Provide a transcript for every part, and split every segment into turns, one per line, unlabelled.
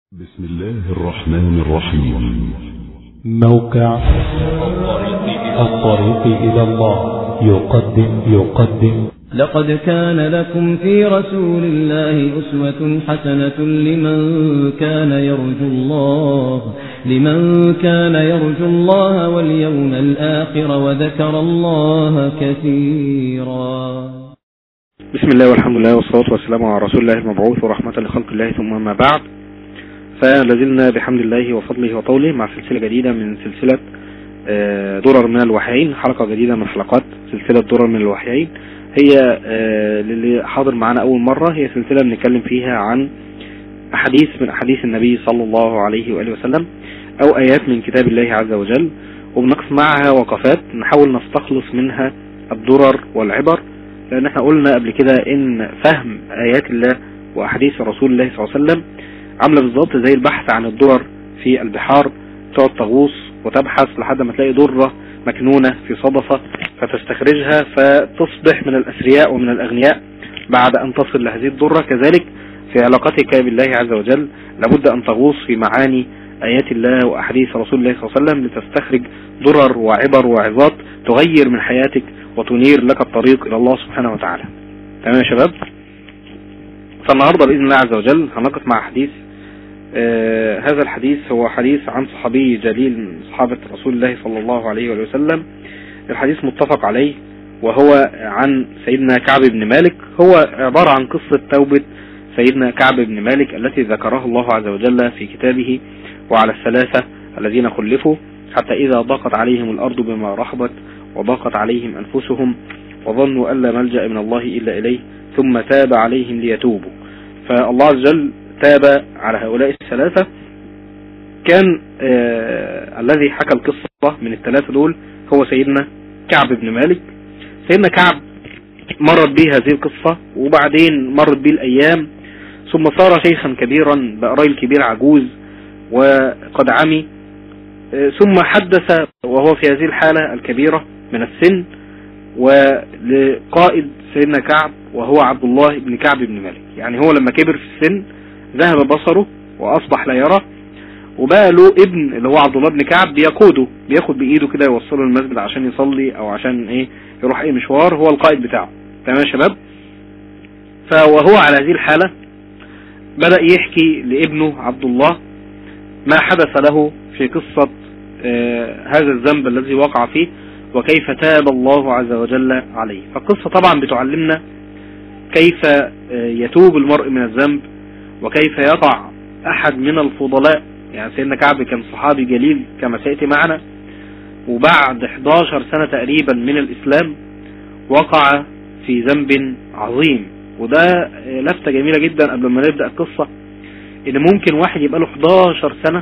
بسم الله الرحمن الرحيم
موقع الطريق إلى الله يقدم يقدم
لقد كان لكم في رسول الله أسوة حسنة لمن كان يرجو الله لمن كان يرجو الله واليوم الآخر وذكر الله كثيرا
بسم الله والحمد لله والصلاة والسلام على رسول الله المبعوث ورحمة لخلق الله ثم ما بعد فلازلنا بحمد الله وفضله وطوله مع سلسلة جديدة من سلسلة آه، درر من الوحيين حلقة جديدة من حلقات سلسلة درر من الوحيين هي آه، للي حاضر معنا أول مرة هي سلسلة بنتكلم فيها عن أحاديث من أحاديث النبي صلى الله عليه وآله وسلم أو آيات من كتاب الله عز وجل وبنقف معها وقفات نحاول نستخلص منها الدرر والعبر لأن احنا قلنا قبل كده إن فهم آيات الله وأحاديث رسول الله صلى الله عليه وسلم عاملة بالظبط زي البحث عن الدرر في البحار تقعد تغوص وتبحث لحد ما تلاقي درة مكنونة في صدفة فتستخرجها فتصبح من الأثرياء ومن الأغنياء بعد أن تصل لهذه الدرة كذلك في علاقتك بالله عز وجل لابد أن تغوص في معاني آيات الله وأحاديث رسول الله صلى الله عليه وسلم لتستخرج درر وعبر وعظات تغير من حياتك وتنير لك الطريق إلى الله سبحانه وتعالى تمام يا شباب فالنهاردة بإذن الله عز وجل هنقف مع حديث آه هذا الحديث هو حديث عن صحابي جليل من صحابة رسول الله صلى الله عليه وآله وسلم الحديث متفق عليه وهو عن سيدنا كعب بن مالك هو عبارة عن قصة توبة سيدنا كعب بن مالك التي ذكرها الله عز وجل في كتابه وعلى الثلاثة الذين خلفوا حتى إذا ضاقت عليهم الأرض بما رحبت وضاقت عليهم أنفسهم وظنوا أن لا ملجأ من الله إلا إليه ثم تاب عليهم ليتوبوا فالله عز وجل تاب على هؤلاء الثلاثة كان آه الذي حكى القصة من الثلاثة دول هو سيدنا كعب بن مالك سيدنا كعب مرت به هذه القصة وبعدين مرت به الأيام ثم صار شيخا كبيرا بقى راجل كبير عجوز وقد عمي آه ثم حدث وهو في هذه الحالة الكبيرة من السن ولقائد سيدنا كعب وهو عبد الله بن كعب بن مالك يعني هو لما كبر في السن ذهب بصره وأصبح لا يرى وبقى له ابن اللي هو عبد الله بن كعب بيقوده بياخد بإيده كده يوصله المسجد عشان يصلي أو عشان إيه يروح أي مشوار هو القائد بتاعه تمام يا شباب فوهو على هذه الحالة بدأ يحكي لابنه عبد الله ما حدث له في قصة آه هذا الذنب الذي وقع فيه وكيف تاب الله عز وجل عليه فالقصة طبعا بتعلمنا كيف يتوب المرء من الذنب وكيف يقع أحد من الفضلاء يعني سيدنا كعب كان صحابي جليل كما سيأتي معنا وبعد 11 سنة تقريبا من الإسلام وقع في ذنب عظيم وده لفتة جميلة جدا قبل ما نبدأ القصة إن ممكن واحد يبقى له 11 سنة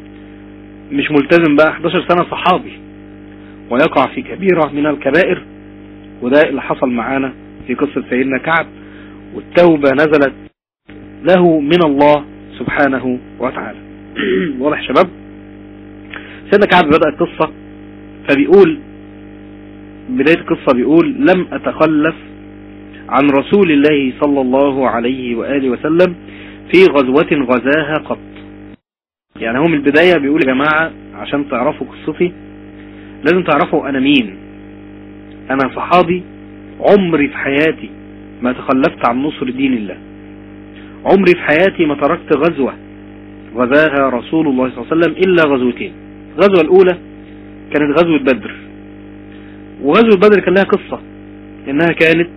مش ملتزم بقى 11 سنة صحابي ويقع في كبيرة من الكبائر وده اللي حصل معانا في قصة سيدنا كعب والتوبة نزلت له من الله سبحانه وتعالى واضح شباب سيدنا كعب بدأ القصة فبيقول بداية القصة بيقول لم أتخلف عن رسول الله صلى الله عليه وآله وسلم في غزوة غزاها قط يعني هو من البداية بيقول يا جماعة عشان تعرفوا قصتي لازم تعرفوا أنا مين أنا صحابي عمري في حياتي ما تخلفت عن نصر دين الله عمري في حياتي ما تركت غزوة غزاها رسول الله صلى الله عليه وسلم إلا غزوتين الغزوة الأولى كانت غزوة بدر وغزوة بدر كان لها قصة إنها كانت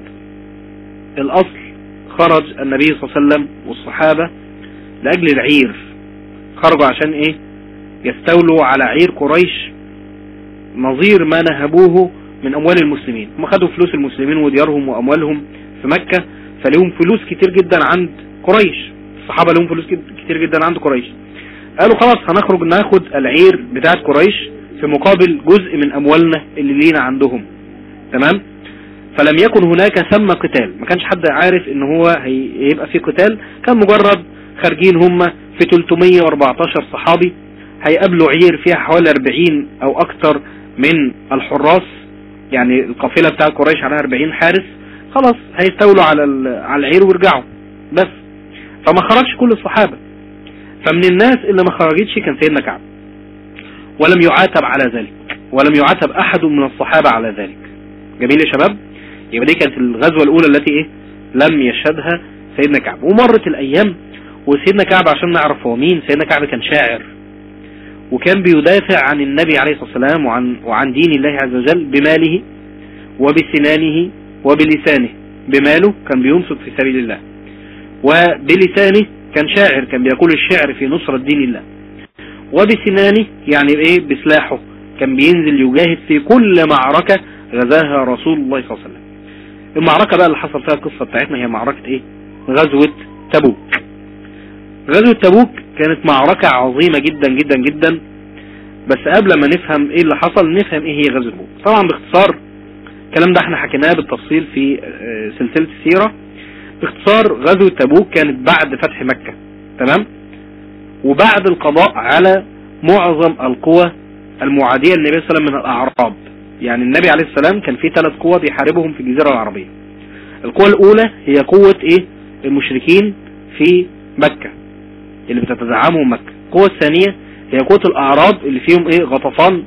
الأصل خرج النبي صلى الله عليه وسلم والصحابة لأجل العير خرجوا عشان إيه يستولوا على عير قريش نظير ما نهبوه من أموال المسلمين هم خدوا فلوس المسلمين وديارهم وأموالهم في مكة فلهم فلوس كتير جدا عند قريش الصحابة لهم فلوس كتير جدا عند قريش قالوا خلاص هنخرج ناخد العير بتاعت قريش في مقابل جزء من أموالنا اللي لينا عندهم تمام فلم يكن هناك ثم قتال ما كانش حد عارف ان هو هيبقى في قتال كان مجرد خارجين هم في 314 صحابي هيقابلوا عير فيها حوالي 40 او اكتر من الحراس يعني القافلة بتاع قريش عليها 40 حارس خلاص هيستولوا على على العير ويرجعوا بس فما خرجش كل الصحابة فمن الناس اللي ما خرجتش كان سيدنا كعب ولم يعاتب على ذلك ولم يعاتب احد من الصحابة على ذلك جميل يا شباب يبقى دي كانت الغزوة الاولى التي ايه لم يشهدها سيدنا كعب ومرت الايام وسيدنا كعب عشان نعرف هو مين سيدنا كعب كان شاعر وكان بيدافع عن النبي عليه الصلاة والسلام وعن, وعن دين الله عز وجل بماله وبسنانه وبلسانه بماله كان بينفق في سبيل الله وبلسانه كان شاعر كان بيقول الشعر في نصرة دين الله وبسنانه يعني ايه بسلاحه كان بينزل يجاهد في كل معركة غزاها رسول الله صلى الله عليه وسلم المعركة بقى اللي حصل فيها القصة بتاعتنا هي معركة ايه غزوة تبوك غزوة تبوك كانت معركة عظيمة جدا جدا جدا بس قبل ما نفهم ايه اللي حصل نفهم ايه هي غزوة تبوك طبعا باختصار الكلام ده احنا حكيناه بالتفصيل في آه، سلسلة السيرة باختصار غزوة تبوك كانت بعد فتح مكة تمام وبعد القضاء على معظم القوى المعادية للنبي صلى الله عليه وسلم من الأعراب يعني النبي عليه السلام كان في ثلاث قوى بيحاربهم في الجزيرة العربية القوة الأولى هي قوة إيه المشركين في مكة اللي بتتزعمهم مكة القوة الثانية هي قوة الأعراب اللي فيهم إيه غطفان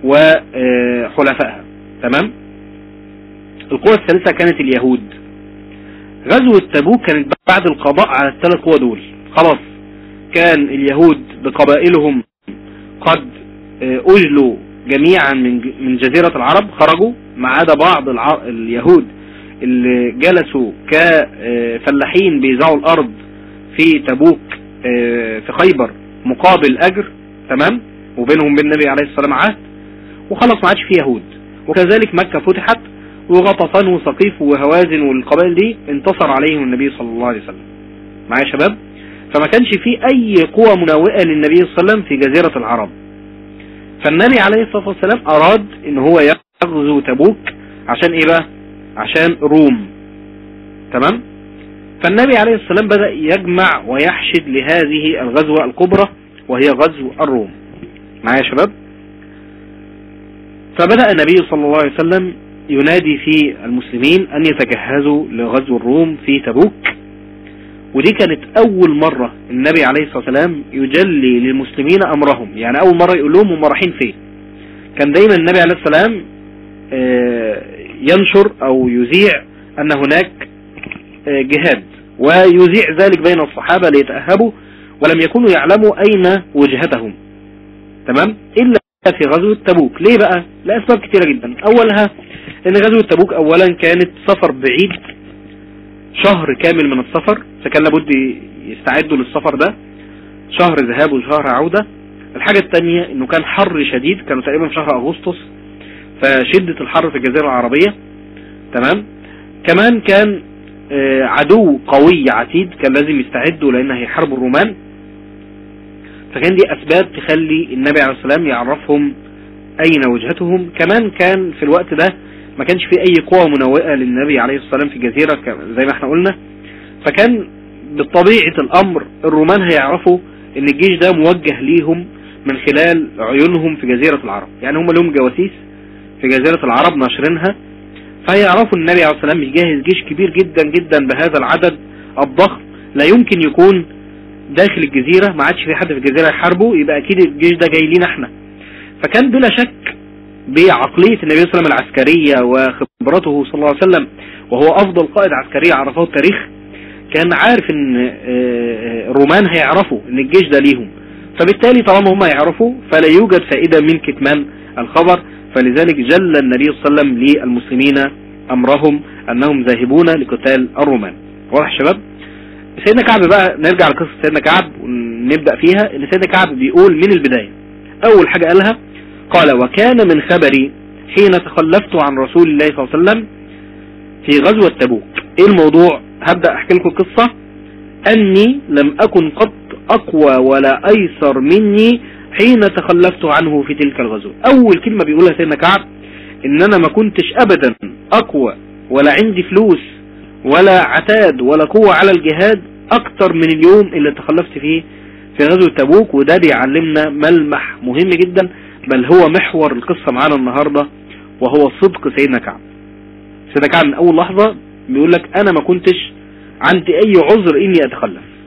وحلفائها تمام القوة الثالثة كانت اليهود غزوة تبوك كانت بعد القضاء على الثلاث قوى دول خلاص كان اليهود بقبائلهم قد آه، أجلوا جميعا من ج- من جزيرة العرب خرجوا ما عدا بعض الع- اليهود اللي جلسوا كفلاحين بيزعوا الأرض في تبوك آه، في خيبر مقابل أجر تمام وبينهم وبين النبي عليه الصلاة والسلام عهد وخلاص ما عادش فيه يهود وكذلك مكة فتحت وغطفان وثقيف وهوازن والقبائل دي انتصر عليهم النبي صلى الله عليه وسلم معايا يا شباب فما كانش في اي قوة مناوئة للنبي صلى الله عليه وسلم في جزيرة العرب فالنبي عليه الصلاة والسلام اراد ان هو يغزو تبوك عشان ايه بقى عشان روم تمام فالنبي عليه السلام بدأ يجمع ويحشد لهذه الغزوة الكبرى وهي غزو الروم معايا يا شباب فبدأ النبي صلى الله عليه وسلم ينادي في المسلمين أن يتجهزوا لغزو الروم في تبوك ودي كانت أول مرة النبي عليه الصلاة والسلام يجلي للمسلمين أمرهم يعني أول مرة يقول لهم هم رايحين فين كان دايما النبي عليه السلام آه، ينشر أو يذيع أن هناك آه، جهاد ويذيع ذلك بين الصحابة ليتأهبوا ولم يكونوا يعلموا أين وجهتهم تمام إلا في غزوة تبوك ليه بقى لأسباب كتيرة جدا أولها ان غزوة تبوك اولا كانت سفر بعيد شهر كامل من السفر فكان لابد يستعدوا للسفر ده شهر ذهاب وشهر عودة الحاجة التانية انه كان حر شديد كانوا تقريبا في شهر اغسطس فشدة الحر في الجزيرة العربية تمام كمان كان آه، عدو قوي عتيد كان لازم يستعدوا لان هيحاربوا الرومان فكان دي اسباب تخلي النبي عليه السلام يعرفهم اين وجهتهم كمان كان في الوقت ده ما كانش في اي قوة منوئة للنبي عليه الصلاة والسلام في الجزيرة ك- زي ما احنا قلنا فكان بطبيعة الامر الرومان هيعرفوا ان الجيش ده موجه ليهم من خلال عيونهم في جزيرة العرب يعني هم لهم جواسيس في جزيرة العرب ناشرينها فيعرفوا النبي عليه الصلاة والسلام بيجهز جيش كبير جدا جدا بهذا العدد الضخم لا يمكن يكون داخل الجزيرة ما عادش في حد في الجزيرة يحاربه يبقى اكيد الجيش ده جاي لينا احنا فكان بلا شك بعقلية النبي صلى الله عليه وسلم العسكرية وخبرته صلى الله عليه وسلم وهو افضل قائد عسكري عرفه التاريخ كان عارف ان آه، الرومان هيعرفوا ان الجيش ده ليهم فبالتالي طالما هم هيعرفوا فلا يوجد فائدة من كتمان الخبر فلذلك جل النبي صلى الله عليه وسلم للمسلمين امرهم انهم ذاهبون لقتال الرومان واضح يا شباب سيدنا كعب بقى نرجع لقصة سيدنا كعب ونبدأ فيها ان سيدنا كعب بيقول من البداية اول حاجة قالها قال وكان من خبري حين تخلفت عن رسول الله صلى الله عليه وسلم في غزوة تبوك ايه الموضوع هبدأ احكي لكم قصة اني لم اكن قط اقوى ولا ايسر مني حين تخلفت عنه في تلك الغزوة اول كلمة بيقولها سيدنا كعب ان انا ما كنتش ابدا اقوى ولا عندي فلوس ولا عتاد ولا قوة على الجهاد اكتر من اليوم اللي تخلفت فيه في غزوة تبوك وده بيعلمنا ملمح مهم جدا بل هو محور القصة معانا النهاردة وهو صدق سيدنا كعب سيدنا كعب من اول لحظة بيقول لك انا ما كنتش عندي اي عذر اني اتخلف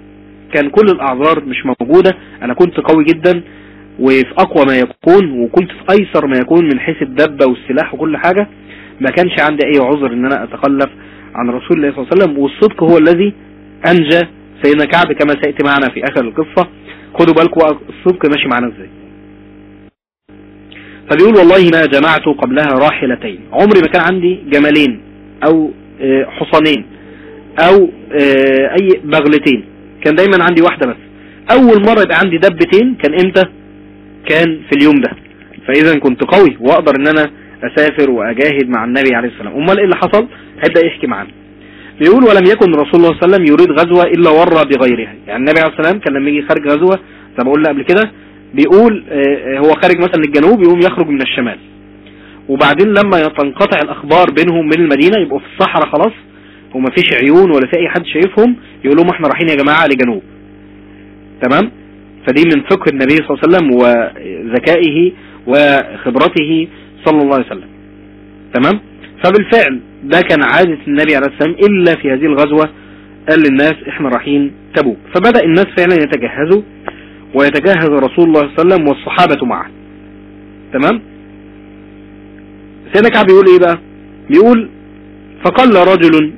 كان كل الاعذار مش موجودة انا كنت قوي جدا وفي اقوى ما يكون وكنت في ايسر ما يكون من حيث الدبة والسلاح وكل حاجة ما كانش عندي اي عذر ان انا اتخلف عن رسول الله صلى الله عليه وسلم والصدق هو الذي انجى سيدنا كعب كما سيأتي معنا في اخر القصة خدوا بالكم الصدق ماشي معنا ازاي فبيقول والله ما جمعت قبلها راحلتين عمري ما كان عندي جملين او آه، حصانين او آه، اي بغلتين كان دايما عندي واحدة بس اول مرة يبقى عندي دبتين كان امتى كان في اليوم ده فاذا كنت قوي واقدر ان انا اسافر واجاهد مع النبي عليه السلام امال ايه اللي حصل هيبدا يحكي معانا بيقول ولم يكن رسول الله صلى الله عليه وسلم يريد غزوة الا ورى بغيرها يعني النبي عليه السلام كان لما يجي خارج غزوة زي ما قلنا قبل كده بيقول آه، هو خارج مثلا للجنوب يقوم يخرج من الشمال وبعدين لما تنقطع الاخبار بينهم من المدينة يبقوا في الصحراء خلاص وما فيش عيون ولا في اي حد شايفهم يقول لهم احنا رايحين يا جماعة لجنوب تمام فدي من فقه النبي صلى الله عليه وسلم وذكائه وخبرته صلى الله عليه وسلم تمام فبالفعل ده كان عادة النبي عليه السلام إلا في هذه الغزوة قال للناس احنا رايحين تبوك فبدأ الناس فعلا يتجهزوا ويتجهز رسول الله صلى الله عليه وسلم والصحابة معه تمام سيدنا كعب بيقول ايه بقى بيقول فقال رجل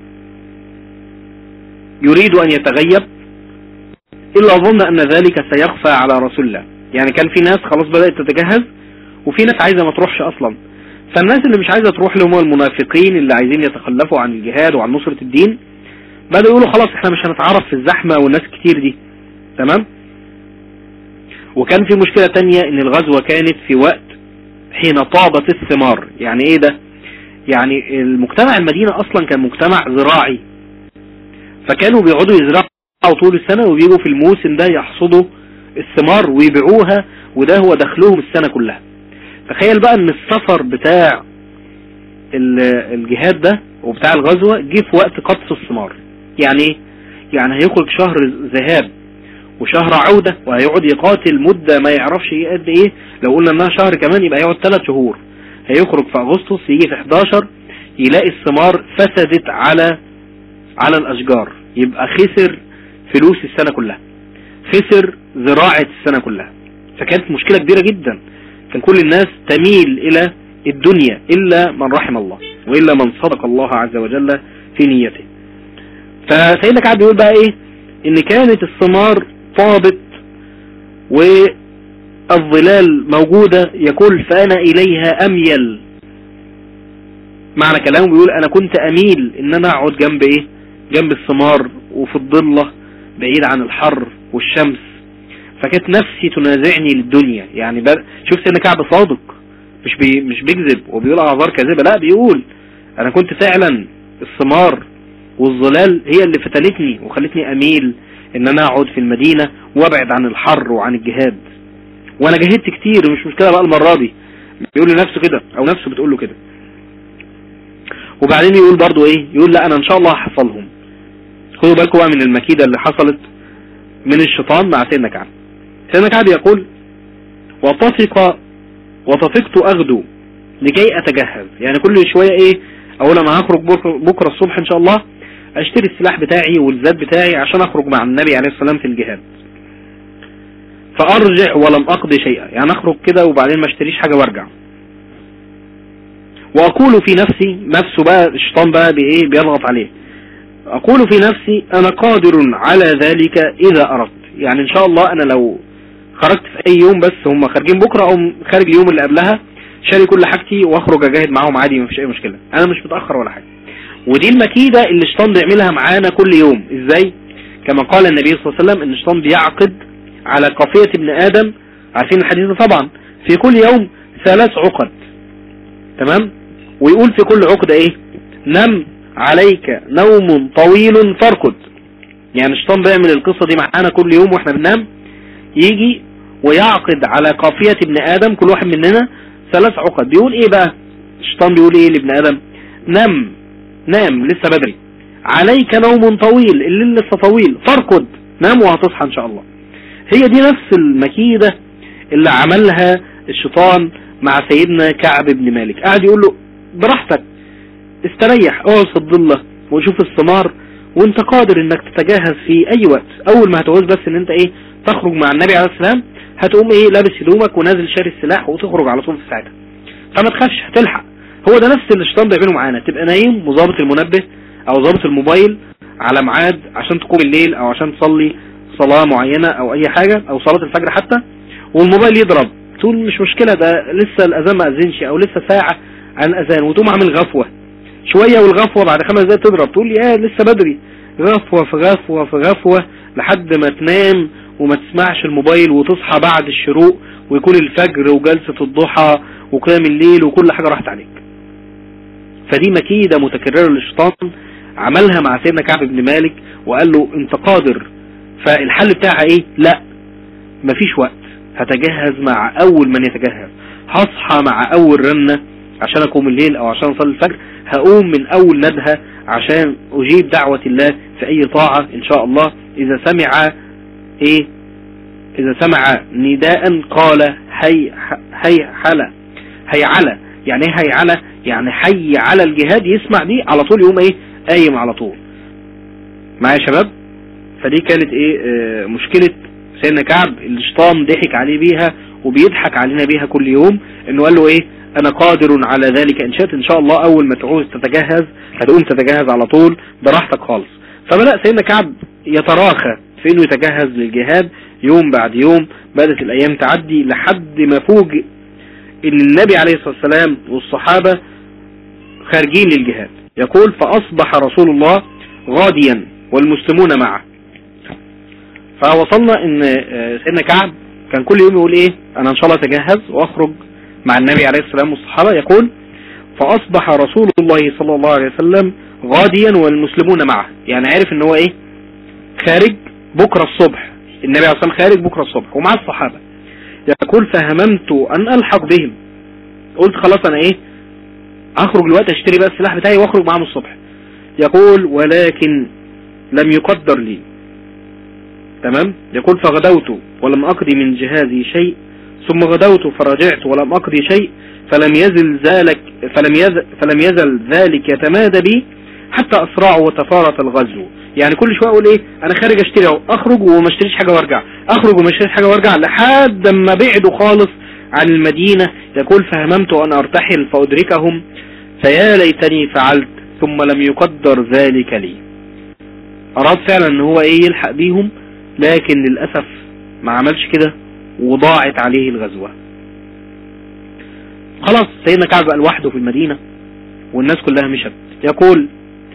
يريد ان يتغيب الا ظن ان ذلك سيخفى على رسول الله يعني كان في ناس خلاص بدأت تتجهز وفي ناس عايزة ما تروحش اصلا فالناس اللي مش عايزة تروح لهم المنافقين اللي عايزين يتخلفوا عن الجهاد وعن نصرة الدين بدأوا يقولوا خلاص احنا مش هنتعرف في الزحمة والناس كتير دي تمام وكان في مشكلة تانية ان الغزوة كانت في وقت حين طابت الثمار يعني ايه ده يعني المجتمع المدينة اصلا كان مجتمع زراعي فكانوا بيقعدوا يزرعوا طول السنة وبيجوا في الموسم ده يحصدوا الثمار ويبيعوها وده هو دخلهم السنة كلها تخيل بقى ان السفر بتاع الجهاد ده وبتاع الغزوة جه في وقت قطف الثمار يعني ايه يعني هيخرج شهر ذهاب وشهر عودة وهيقعد يقاتل مدة ما يعرفش ايه قد ايه لو قلنا انها شهر كمان يبقى يقعد ثلاث شهور هيخرج في اغسطس يجي في 11 يلاقي الثمار فسدت على على الاشجار يبقى خسر فلوس السنة كلها خسر زراعة السنة كلها فكانت مشكلة كبيرة جدا كان كل الناس تميل الى الدنيا الا من رحم الله والا من صدق الله عز وجل في نيته فسيدنا كعب بيقول بقى ايه ان كانت الثمار طابت والظلال موجودة يقول فانا اليها اميل معنى كلامه بيقول انا كنت اميل ان انا اقعد جنب ايه جنب الثمار وفي الضلة بعيد عن الحر والشمس فكانت نفسي تنازعني للدنيا يعني بر... شوف سيدنا كعب صادق مش بي... مش بيكذب وبيقول اعذار كاذبه لا بيقول انا كنت فعلا الثمار والظلال هي اللي فتنتني وخلتني اميل ان انا اقعد في المدينة وابعد عن الحر وعن الجهاد وانا جهدت كتير مش مشكلة بقى المرة دي بيقول لنفسه كده او نفسه بتقول له كده وبعدين يقول برضو ايه يقول لا انا ان شاء الله هحصلهم خدوا بالكم بقى من المكيدة اللي حصلت من الشيطان مع سيدنا كعب سيدنا كعب يقول وطفق وطفقت اغدو لكي اتجهز يعني كل شوية ايه اقول انا هخرج بكرة الصبح ان شاء الله اشتري السلاح بتاعي والزاد بتاعي عشان اخرج مع النبي عليه السلام في الجهاد فارجع ولم اقضي شيئا يعني اخرج كده وبعدين ما اشتريش حاجة وارجع واقول في نفسي نفسه بقى الشيطان بقى بايه بيضغط عليه اقول في نفسي انا قادر على ذلك اذا اردت يعني ان شاء الله انا لو خرجت في اي يوم بس هم خارجين بكرة او خارج اليوم اللي قبلها شاري كل حاجتي واخرج اجاهد معاهم عادي مفيش اي مشكلة انا مش متأخر ولا حاجة ودي المكيدة اللي الشيطان بيعملها معانا كل يوم ازاي كما قال النبي صلى الله عليه وسلم ان الشيطان بيعقد على قافية ابن ادم عارفين الحديث ده طبعا في كل يوم ثلاث عقد تمام ويقول في كل عقدة ايه نم عليك نوم طويل فاركض يعني الشيطان بيعمل القصة دي معانا كل يوم واحنا بننام يجي ويعقد على قافية ابن ادم كل واحد مننا ثلاث عقد بيقول ايه بقى الشيطان بيقول ايه لابن ادم نم نام لسه بدري عليك نوم طويل الليل لسه طويل فارقد نام وهتصحى ان شاء الله هي دي نفس المكيدة اللي عملها الشيطان مع سيدنا كعب بن مالك قاعد يقول له براحتك استريح اقعد في الضلة وشوف الثمار وانت قادر انك تتجهز في اي وقت اول ما هتعوز بس ان انت ايه تخرج مع النبي عليه السلام هتقوم ايه لابس هدومك ونازل شاري السلاح وتخرج على طول في ساعتها فما تخافش هتلحق هو ده نفس اللي الشيطان بيعمله معانا تبقى نايم وظابط المنبه او ظابط الموبايل على ميعاد عشان تقوم الليل او عشان تصلي صلاة معينة او اي حاجة او صلاة الفجر حتى والموبايل يضرب تقول مش مشكلة ده لسه الاذان ما اذنش او لسه ساعة عن الاذان وتقوم عامل غفوة شوية والغفوة بعد خمس دقايق تضرب تقول يا لسه بدري غفوة في غفوة في غفوة لحد ما تنام وما تسمعش الموبايل وتصحى بعد الشروق ويكون الفجر وجلسة الضحى وقيام الليل وكل حاجة راحت عليك فدي مكيدة متكررة للشيطان عملها مع سيدنا كعب بن مالك وقال له انت قادر فالحل بتاعها ايه لا مفيش وقت هتجهز مع اول من يتجهز هصحى مع اول رنة عشان اقوم الليل او عشان اصلي الفجر هقوم من اول ندهة عشان اجيب دعوة الله في اي طاعة ان شاء الله اذا سمع ايه اذا سمع نداء قال هي هي حلا هي على يعني ايه هي على يعني حي على الجهاد يسمع دي على طول يقوم ايه قايم على طول معايا يا شباب فدي كانت ايه اه مشكلة سيدنا كعب الشيطان ضحك عليه بيها وبيضحك علينا بيها كل يوم انه قال له ايه انا قادر على ذلك ان شاءت ان شاء الله اول ما تعوز تتجهز هتقوم تتجهز على طول براحتك خالص فبدأ سيدنا كعب يتراخى في انه يتجهز للجهاد يوم بعد يوم بدأت الايام تعدي لحد ما فوجئ ان النبي عليه الصلاة والسلام والصحابة خارجين للجهاد يقول فاصبح رسول الله غاديا والمسلمون معه فوصلنا ان سيدنا كعب كان كل يوم يقول ايه انا ان شاء الله اتجهز واخرج مع النبي عليه السلام والصحابة يقول فاصبح رسول الله صلى الله عليه وسلم غاديا والمسلمون معه يعني عارف ان هو ايه خارج بكرة الصبح النبي عليه الصلاة والسلام خارج بكرة الصبح ومع الصحابة يقول فهممت ان الحق بهم قلت خلاص انا ايه اخرج دلوقتي اشتري بقى السلاح بتاعي واخرج معاهم الصبح يقول ولكن لم يقدر لي تمام يقول فغدوت ولم اقضي من جهازي شيء ثم غدوت فرجعت ولم اقضي شيء فلم يزل ذلك فلم يزل, فلم يزل ذلك يتمادى بي حتى اسرع وتفارط الغزو يعني كل شويه اقول ايه انا خارج اشتري اهو اخرج وما اشتريش حاجه وارجع اخرج وما اشتريش حاجه وارجع لحد ما بعدوا خالص عن المدينة يقول فهممت ان ارتحل فادركهم فيا ليتني فعلت ثم لم يقدر ذلك لي اراد فعلا ان هو ايه يلحق بيهم لكن للأسف ما عملش كده وضاعت عليه الغزوة خلاص سيدنا كعب بقى لوحده في المدينة والناس كلها مشت يقول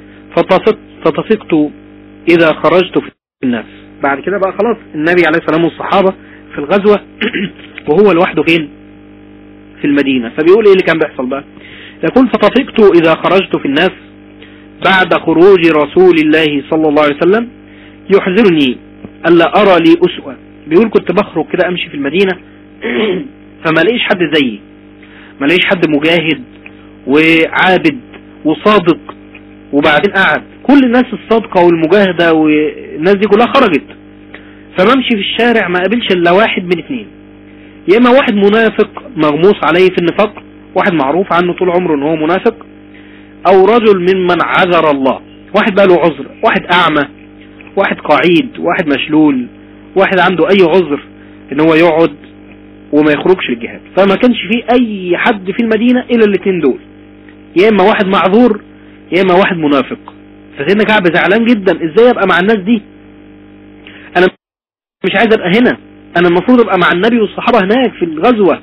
فطفقت اذا خرجت في الناس بعد كده بقى خلاص النبي عليه السلام والصحابة في الغزوة وهو لوحده فين في المدينة فبيقول ايه اللي كان بيحصل بقى يقول فطفقت اذا خرجت في الناس بعد خروج رسول الله صلى الله عليه وسلم يحذرني الا ارى لي اسوة بيقول كنت بخرج كده امشي في المدينة فما لقيش حد زيي ما لقيش حد مجاهد وعابد وصادق وبعدين قعد كل الناس الصادقة والمجاهدة والناس دي كلها خرجت فبمشي في الشارع ما قابلش الا واحد من اثنين يا اما واحد منافق مغموس عليه في النفاق واحد معروف عنه طول عمره ان هو منافق او رجل ممن عذر الله واحد بقى له عذر واحد اعمى واحد قعيد واحد مشلول واحد عنده اي عذر ان هو يقعد وما يخرجش للجهاد فما كانش فيه اي حد في المدينة الا الاثنين دول يا اما واحد معذور يا اما واحد منافق فسيدنا كعب زعلان جدا ازاي ابقى مع الناس دي انا مش عايز ابقى هنا انا المفروض ابقى مع النبي والصحابة هناك في الغزوة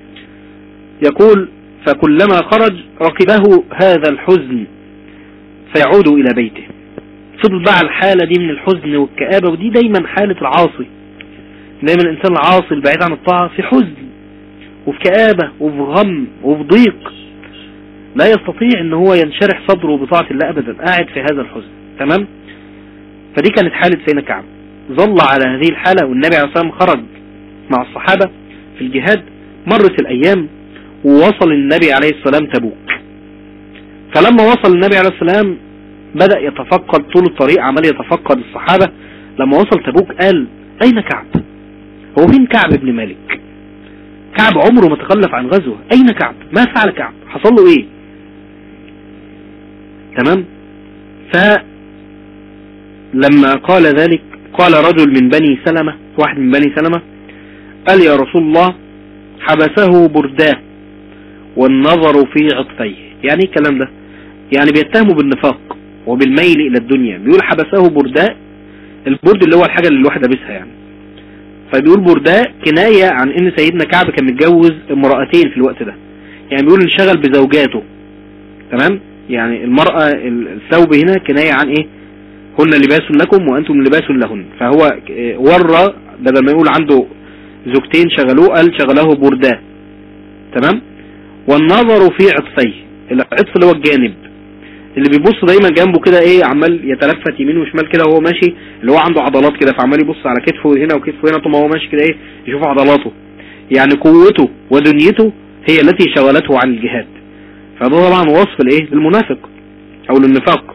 يقول فكلما خرج ركبه هذا الحزن فيعود الى بيته فضل بقى الحالة دي من الحزن والكآبة ودي دايما حالة العاصي دايما الانسان العاصي البعيد عن الطاعة في حزن وفي كآبة وفي غم وفي ضيق لا يستطيع ان هو ينشرح صدره بطاعة الله ابدا قاعد في هذا الحزن تمام فدي كانت حالة سيدنا كعب ظل على هذه الحالة والنبي عليه الصلاة والسلام خرج مع الصحابة في الجهاد مرت الايام ووصل النبي عليه السلام تبوك فلما وصل النبي عليه السلام بدأ يتفقد طول الطريق عمال يتفقد الصحابة لما وصل تبوك قال اين كعب هو فين كعب ابن مالك كعب عمره ما تخلف عن غزوة اين كعب ما فعل كعب حصل له ايه تمام ف لما قال ذلك قال رجل من بني سلمة واحد من بني سلمة قال يا رسول الله حبسه برداه والنظر في عطفيه يعني ايه الكلام ده يعني بيتهموا بالنفاق وبالميل الى الدنيا بيقول حبسه برداء البرد اللي هو الحاجة اللي الواحد لابسها يعني فبيقول برداء كناية عن ان سيدنا كعب كان متجوز امرأتين في الوقت ده يعني بيقول انشغل بزوجاته تمام يعني المرأة الثوب هنا كناية عن ايه هن لباس لكم وانتم لباس لهن فهو ورى بدل ما يقول عنده زوجتين شغلوه قال شغله برداء تمام والنظر في عطفيه العطف اللي هو الجانب اللي بيبص دايما جنبه كده ايه عمال يتلفت يمين وشمال كده وهو ماشي اللي هو عنده عضلات كده فعمال يبص على كتفه هنا وكتفه هنا طول ما هو ماشي كده ايه يشوف عضلاته يعني قوته ودنيته هي التي شغلته عن الجهاد فده طبعا وصف لايه للمنافق او للنفاق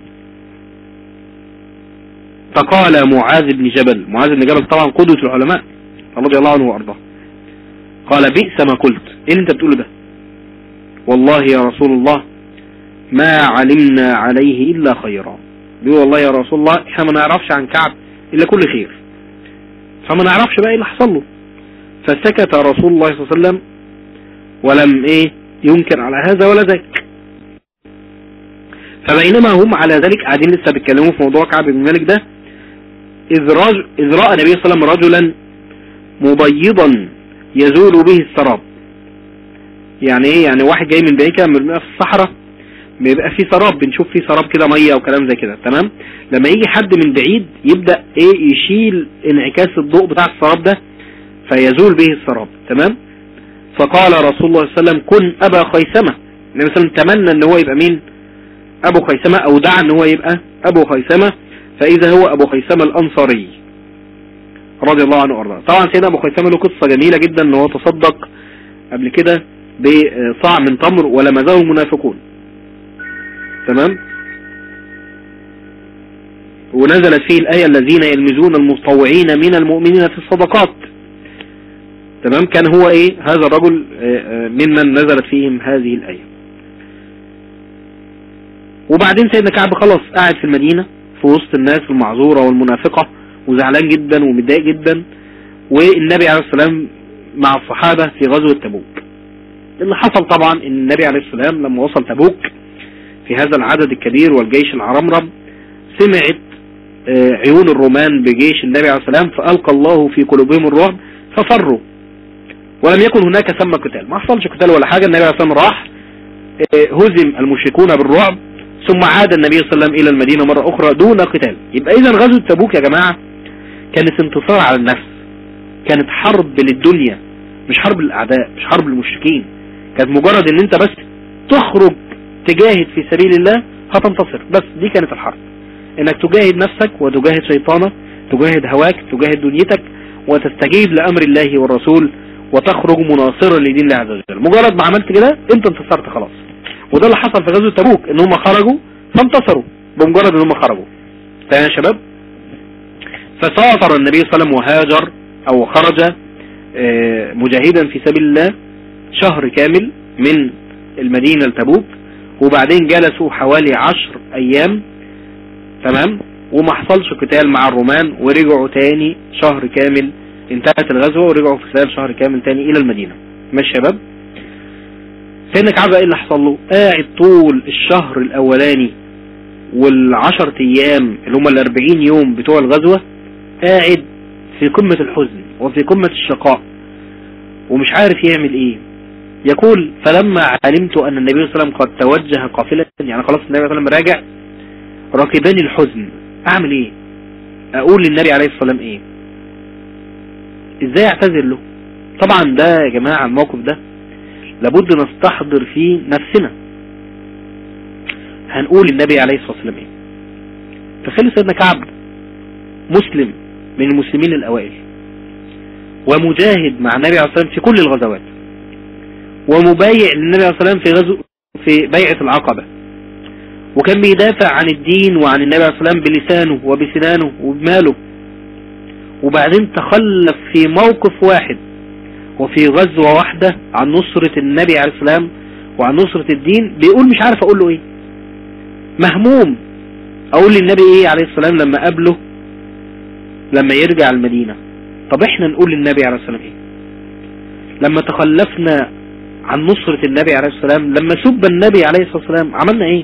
فقال معاذ بن جبل معاذ بن جبل طبعا قدوة العلماء رضي الله عنه وارضاه قال بئس ما قلت ايه اللي انت بتقوله ده والله يا رسول الله ما علمنا عليه إلا خيرا بيقول والله يا رسول الله احنا ما نعرفش عن كعب إلا كل خير فما نعرفش بقى ايه اللي حصل له فسكت رسول الله صلى الله عليه وسلم ولم ايه ينكر على هذا ولا ذاك فبينما هم على ذلك قاعدين لسه بيتكلموا في موضوع كعب بن مالك ده إذ, رج... إذ رأى النبي صلى الله عليه وسلم رجلا مبيضا يزول به السراب يعني ايه يعني واحد جاي من بعيد كده في الصحراء بيبقى في سراب بنشوف فيه سراب كده ميه وكلام زي كده تمام لما يجي حد من بعيد يبدا ايه يشيل انعكاس الضوء بتاع السراب ده فيزول به السراب تمام فقال رسول الله صلى الله عليه وسلم كن ابا خيثمه النبي صلى الله عليه وسلم تمنى ان هو يبقى مين ابو خيثمه او دعا ان هو يبقى ابو خيثمه فاذا هو ابو خيثمه الانصاري رضي الله عنه وارضاه طبعا سيدنا ابو خيثمه له قصه جميله جدا ان هو تصدق قبل كده بصاع من تمر ولم يزالوا المنافقون تمام ونزلت فيه الآية الذين يلمزون المتطوعين من المؤمنين في الصدقات تمام كان هو ايه هذا الرجل ممن نزلت فيهم هذه الآية وبعدين سيدنا كعب خلاص قاعد في المدينة في وسط الناس المعذورة والمنافقة وزعلان جدا ومتضايق جدا والنبي عليه السلام مع الصحابة في غزوة تبوك اللي حصل طبعا ان النبي عليه السلام لما وصل تبوك في هذا العدد الكبير والجيش العرمرم سمعت عيون الرومان بجيش النبي عليه السلام فألقى الله في قلوبهم الرعب ففروا ولم يكن هناك ثم قتال ما حصلش قتال ولا حاجة النبي عليه السلام راح هزم المشركون بالرعب ثم عاد النبي صلى الله عليه وسلم إلى المدينة مرة أخرى دون قتال يبقى إذا غزوة تبوك يا جماعة كانت انتصار على النفس كانت حرب للدنيا مش حرب للأعداء مش حرب للمشركين كانت مجرد ان انت بس تخرج تجاهد في سبيل الله هتنتصر بس دي كانت الحرب انك تجاهد نفسك وتجاهد شيطانك تجاهد هواك تجاهد دنيتك وتستجيب لامر الله والرسول وتخرج مناصرا لدين الله عز وجل مجرد ما عملت كده انت انتصرت خلاص وده اللي حصل في غزوة تبوك ان هم خرجوا فانتصروا بمجرد ان هم خرجوا تمام يا شباب فسافر النبي صلى الله عليه وسلم وهاجر او خرج مجاهدا في سبيل الله شهر كامل من المدينة لتبوك وبعدين جلسوا حوالي عشر ايام تمام وما حصلش قتال مع الرومان ورجعوا تاني شهر كامل انتهت الغزوة ورجعوا في خلال شهر كامل تاني الى المدينة ماشي يا شباب سيدنا كعب ايه اللي حصل له قاعد طول الشهر الاولاني والعشر ايام اللي هم الاربعين يوم بتوع الغزوة قاعد في قمة الحزن وفي قمة الشقاء ومش عارف يعمل ايه يقول فلما علمت ان النبي صلى الله عليه وسلم قد توجه قافلة يعني خلاص النبي صلى الله عليه وسلم راجع ركبني الحزن اعمل ايه اقول للنبي عليه الصلاة والسلام ايه ازاي اعتذر له طبعا ده يا جماعة الموقف ده لابد نستحضر فيه نفسنا هنقول للنبي عليه الصلاة والسلام ايه تخيل سيدنا كعب مسلم من المسلمين الاوائل ومجاهد مع النبي عليه الصلاة والسلام في كل الغزوات ومبايع للنبي عليه الصلاة والسلام في غزو في بيعة العقبة وكان بيدافع عن الدين وعن النبي عليه الصلاة والسلام بلسانه وبسنانه وبماله وبعدين تخلف في موقف واحد وفي غزوة واحدة عن نصرة النبي عليه السلام وعن نصرة الدين بيقول مش عارف اقول له ايه مهموم اقول للنبي ايه عليه السلام لما قابله لما يرجع المدينة طب احنا نقول للنبي عليه الصلاة والسلام ايه لما تخلفنا عن نصرة النبي عليه الصلاة والسلام لما سب النبي عليه الصلاة والسلام عملنا ايه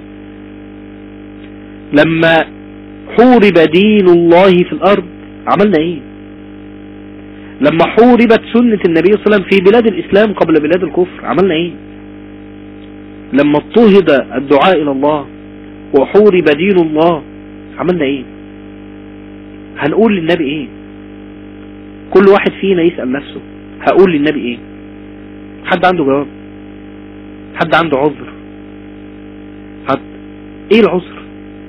لما حورب دين الله في الارض عملنا ايه لما حوربت سنة النبي صلى الله عليه وسلم في بلاد الاسلام قبل بلاد الكفر عملنا ايه لما اضطهد الدعاء الى الله وحورب دين الله عملنا ايه هنقول للنبي ايه كل واحد فينا يسأل نفسه هقول للنبي ايه حد عنده جواب حد عنده عذر حد ايه العذر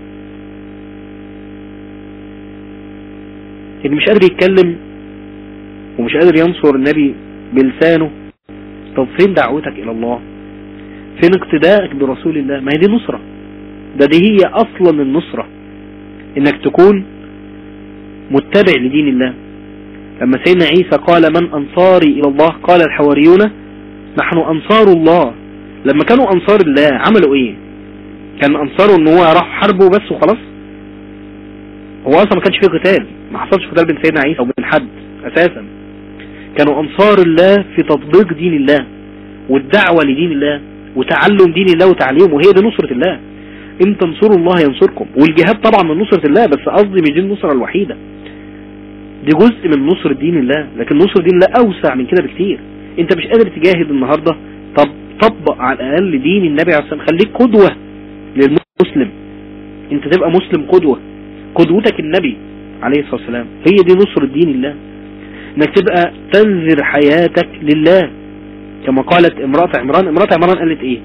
اللي مش قادر يتكلم ومش قادر ينصر النبي بلسانه طب فين دعوتك الى الله فين اقتدائك برسول الله ما هي دي نصرة ده دي هي اصلا النصرة انك تكون متبع لدين الله لما سيدنا عيسى قال من انصاري الى الله قال الحواريون نحن انصار الله لما كانوا انصار الله عملوا ايه كان انصاره ان هو راح حربه بس وخلاص هو اصلا ما كانش فيه قتال ما حصلش قتال بين سيدنا عيسى وبين حد اساسا كانوا انصار الله في تطبيق دين الله والدعوة لدين الله وتعلم دين الله وتعليمه وهي دي نصرة الله ان تنصروا الله ينصركم والجهاد طبعا من نصرة الله بس قصدي مش دي النصرة الوحيدة دي جزء من نصر دين الله لكن نصر دين الله اوسع من كده بكتير انت مش قادر تجاهد النهاردة طب طبق على الاقل دين النبي عليه الصلاة والسلام خليك قدوة للمسلم انت تبقى مسلم قدوة قدوتك النبي عليه الصلاة والسلام هي دي نصر دين الله انك تبقى تنذر حياتك لله كما قالت امرأة عمران امرأة عمران قالت ايه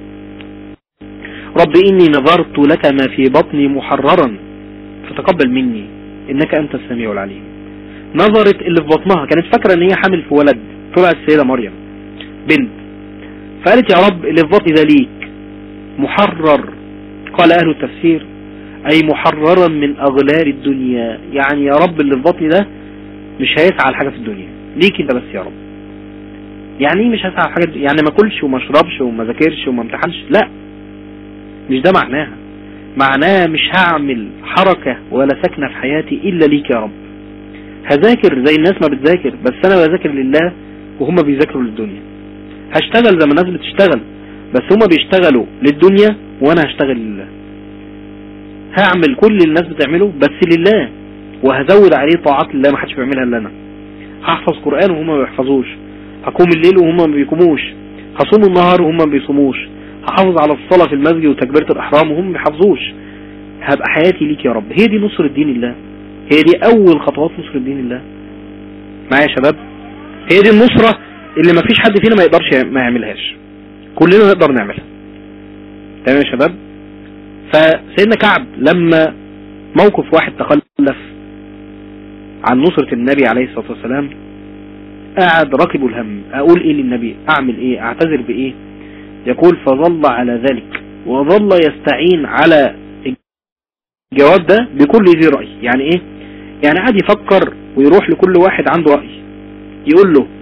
رب اني نظرت لك ما في بطني محررا فتقبل مني انك انت السميع العليم نظرت اللي في بطنها كانت فاكرة ان هي حامل في ولد طلعت السيدة مريم بنت فقالت يا رب اللي في بطني ده ليك محرر قال اهل التفسير اي محررا من اغلال الدنيا يعني يا رب اللي في بطني ده مش هيسعى لحاجة في الدنيا ليك انت بس يا رب يعني ايه مش هسعى لحاجة يعني ما اكلش وما اشربش وما ذاكرش وما امتحنش لا مش ده معناها معناها مش هعمل حركة ولا سكنة في حياتي الا ليك يا رب هذاكر زي الناس ما بتذاكر بس انا بذاكر لله وهم بيذاكروا للدنيا هشتغل زي ما الناس بتشتغل بس هم بيشتغلوا للدنيا وانا هشتغل لله هعمل كل اللي الناس بتعمله بس لله وهزود عليه طاعات الله ما حدش بيعملها الا انا هحفظ قرآن وهم ما بيحفظوش هقوم الليل وهم ما بيقوموش هصوم النهار وهم ما بيصوموش هحافظ على الصلاة في المسجد وتكبيرة الإحرام وهم ما بيحافظوش هبقى حياتي ليك يا رب هي دي نصر الدين الله هي دي أول خطوات نصر الدين الله معايا يا شباب هي دي النصرة اللي ما فيش حد فينا ما يقدرش ما يعملهاش كلنا نقدر نعملها تمام يا شباب فسيدنا كعب لما موقف واحد تخلف عن نصرة النبي عليه الصلاة والسلام قاعد راكب الهم اقول ايه للنبي اعمل ايه اعتذر بايه يقول فظل على ذلك وظل يستعين على الجواب ده بكل ذي رأي يعني ايه يعني قاعد يفكر ويروح لكل واحد عنده رأي يقول له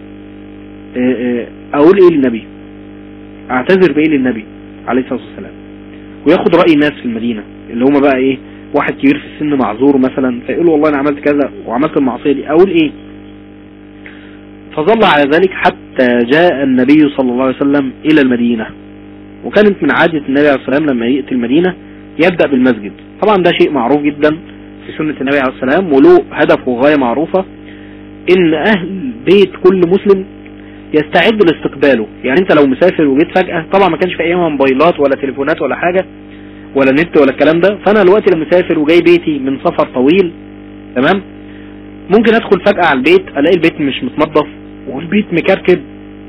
اقول ايه للنبي اعتذر بايه للنبي عليه الصلاة والسلام وياخد رأي الناس في المدينة اللي هم بقى ايه واحد كبير في السن معذور مثلا فيقول والله انا عملت كذا وعملت المعصية دي اقول ايه فظل على ذلك حتى جاء النبي صلى الله عليه وسلم الى المدينة وكانت من عادة النبي عليه الصلاة والسلام لما يأتي المدينة يبدأ بالمسجد طبعا ده شيء معروف جدا في سنة النبي عليه الصلاة والسلام وله هدف وغاية معروفة ان اهل بيت كل مسلم يستعد لاستقباله يعني انت لو مسافر وجيت فجأة طبعا ما كانش في ايامها موبايلات ولا تليفونات ولا حاجة ولا نت ولا الكلام ده فانا دلوقتي لما مسافر وجاي بيتي من سفر طويل تمام ممكن ادخل فجأة على البيت الاقي البيت مش متنظف والبيت مكركب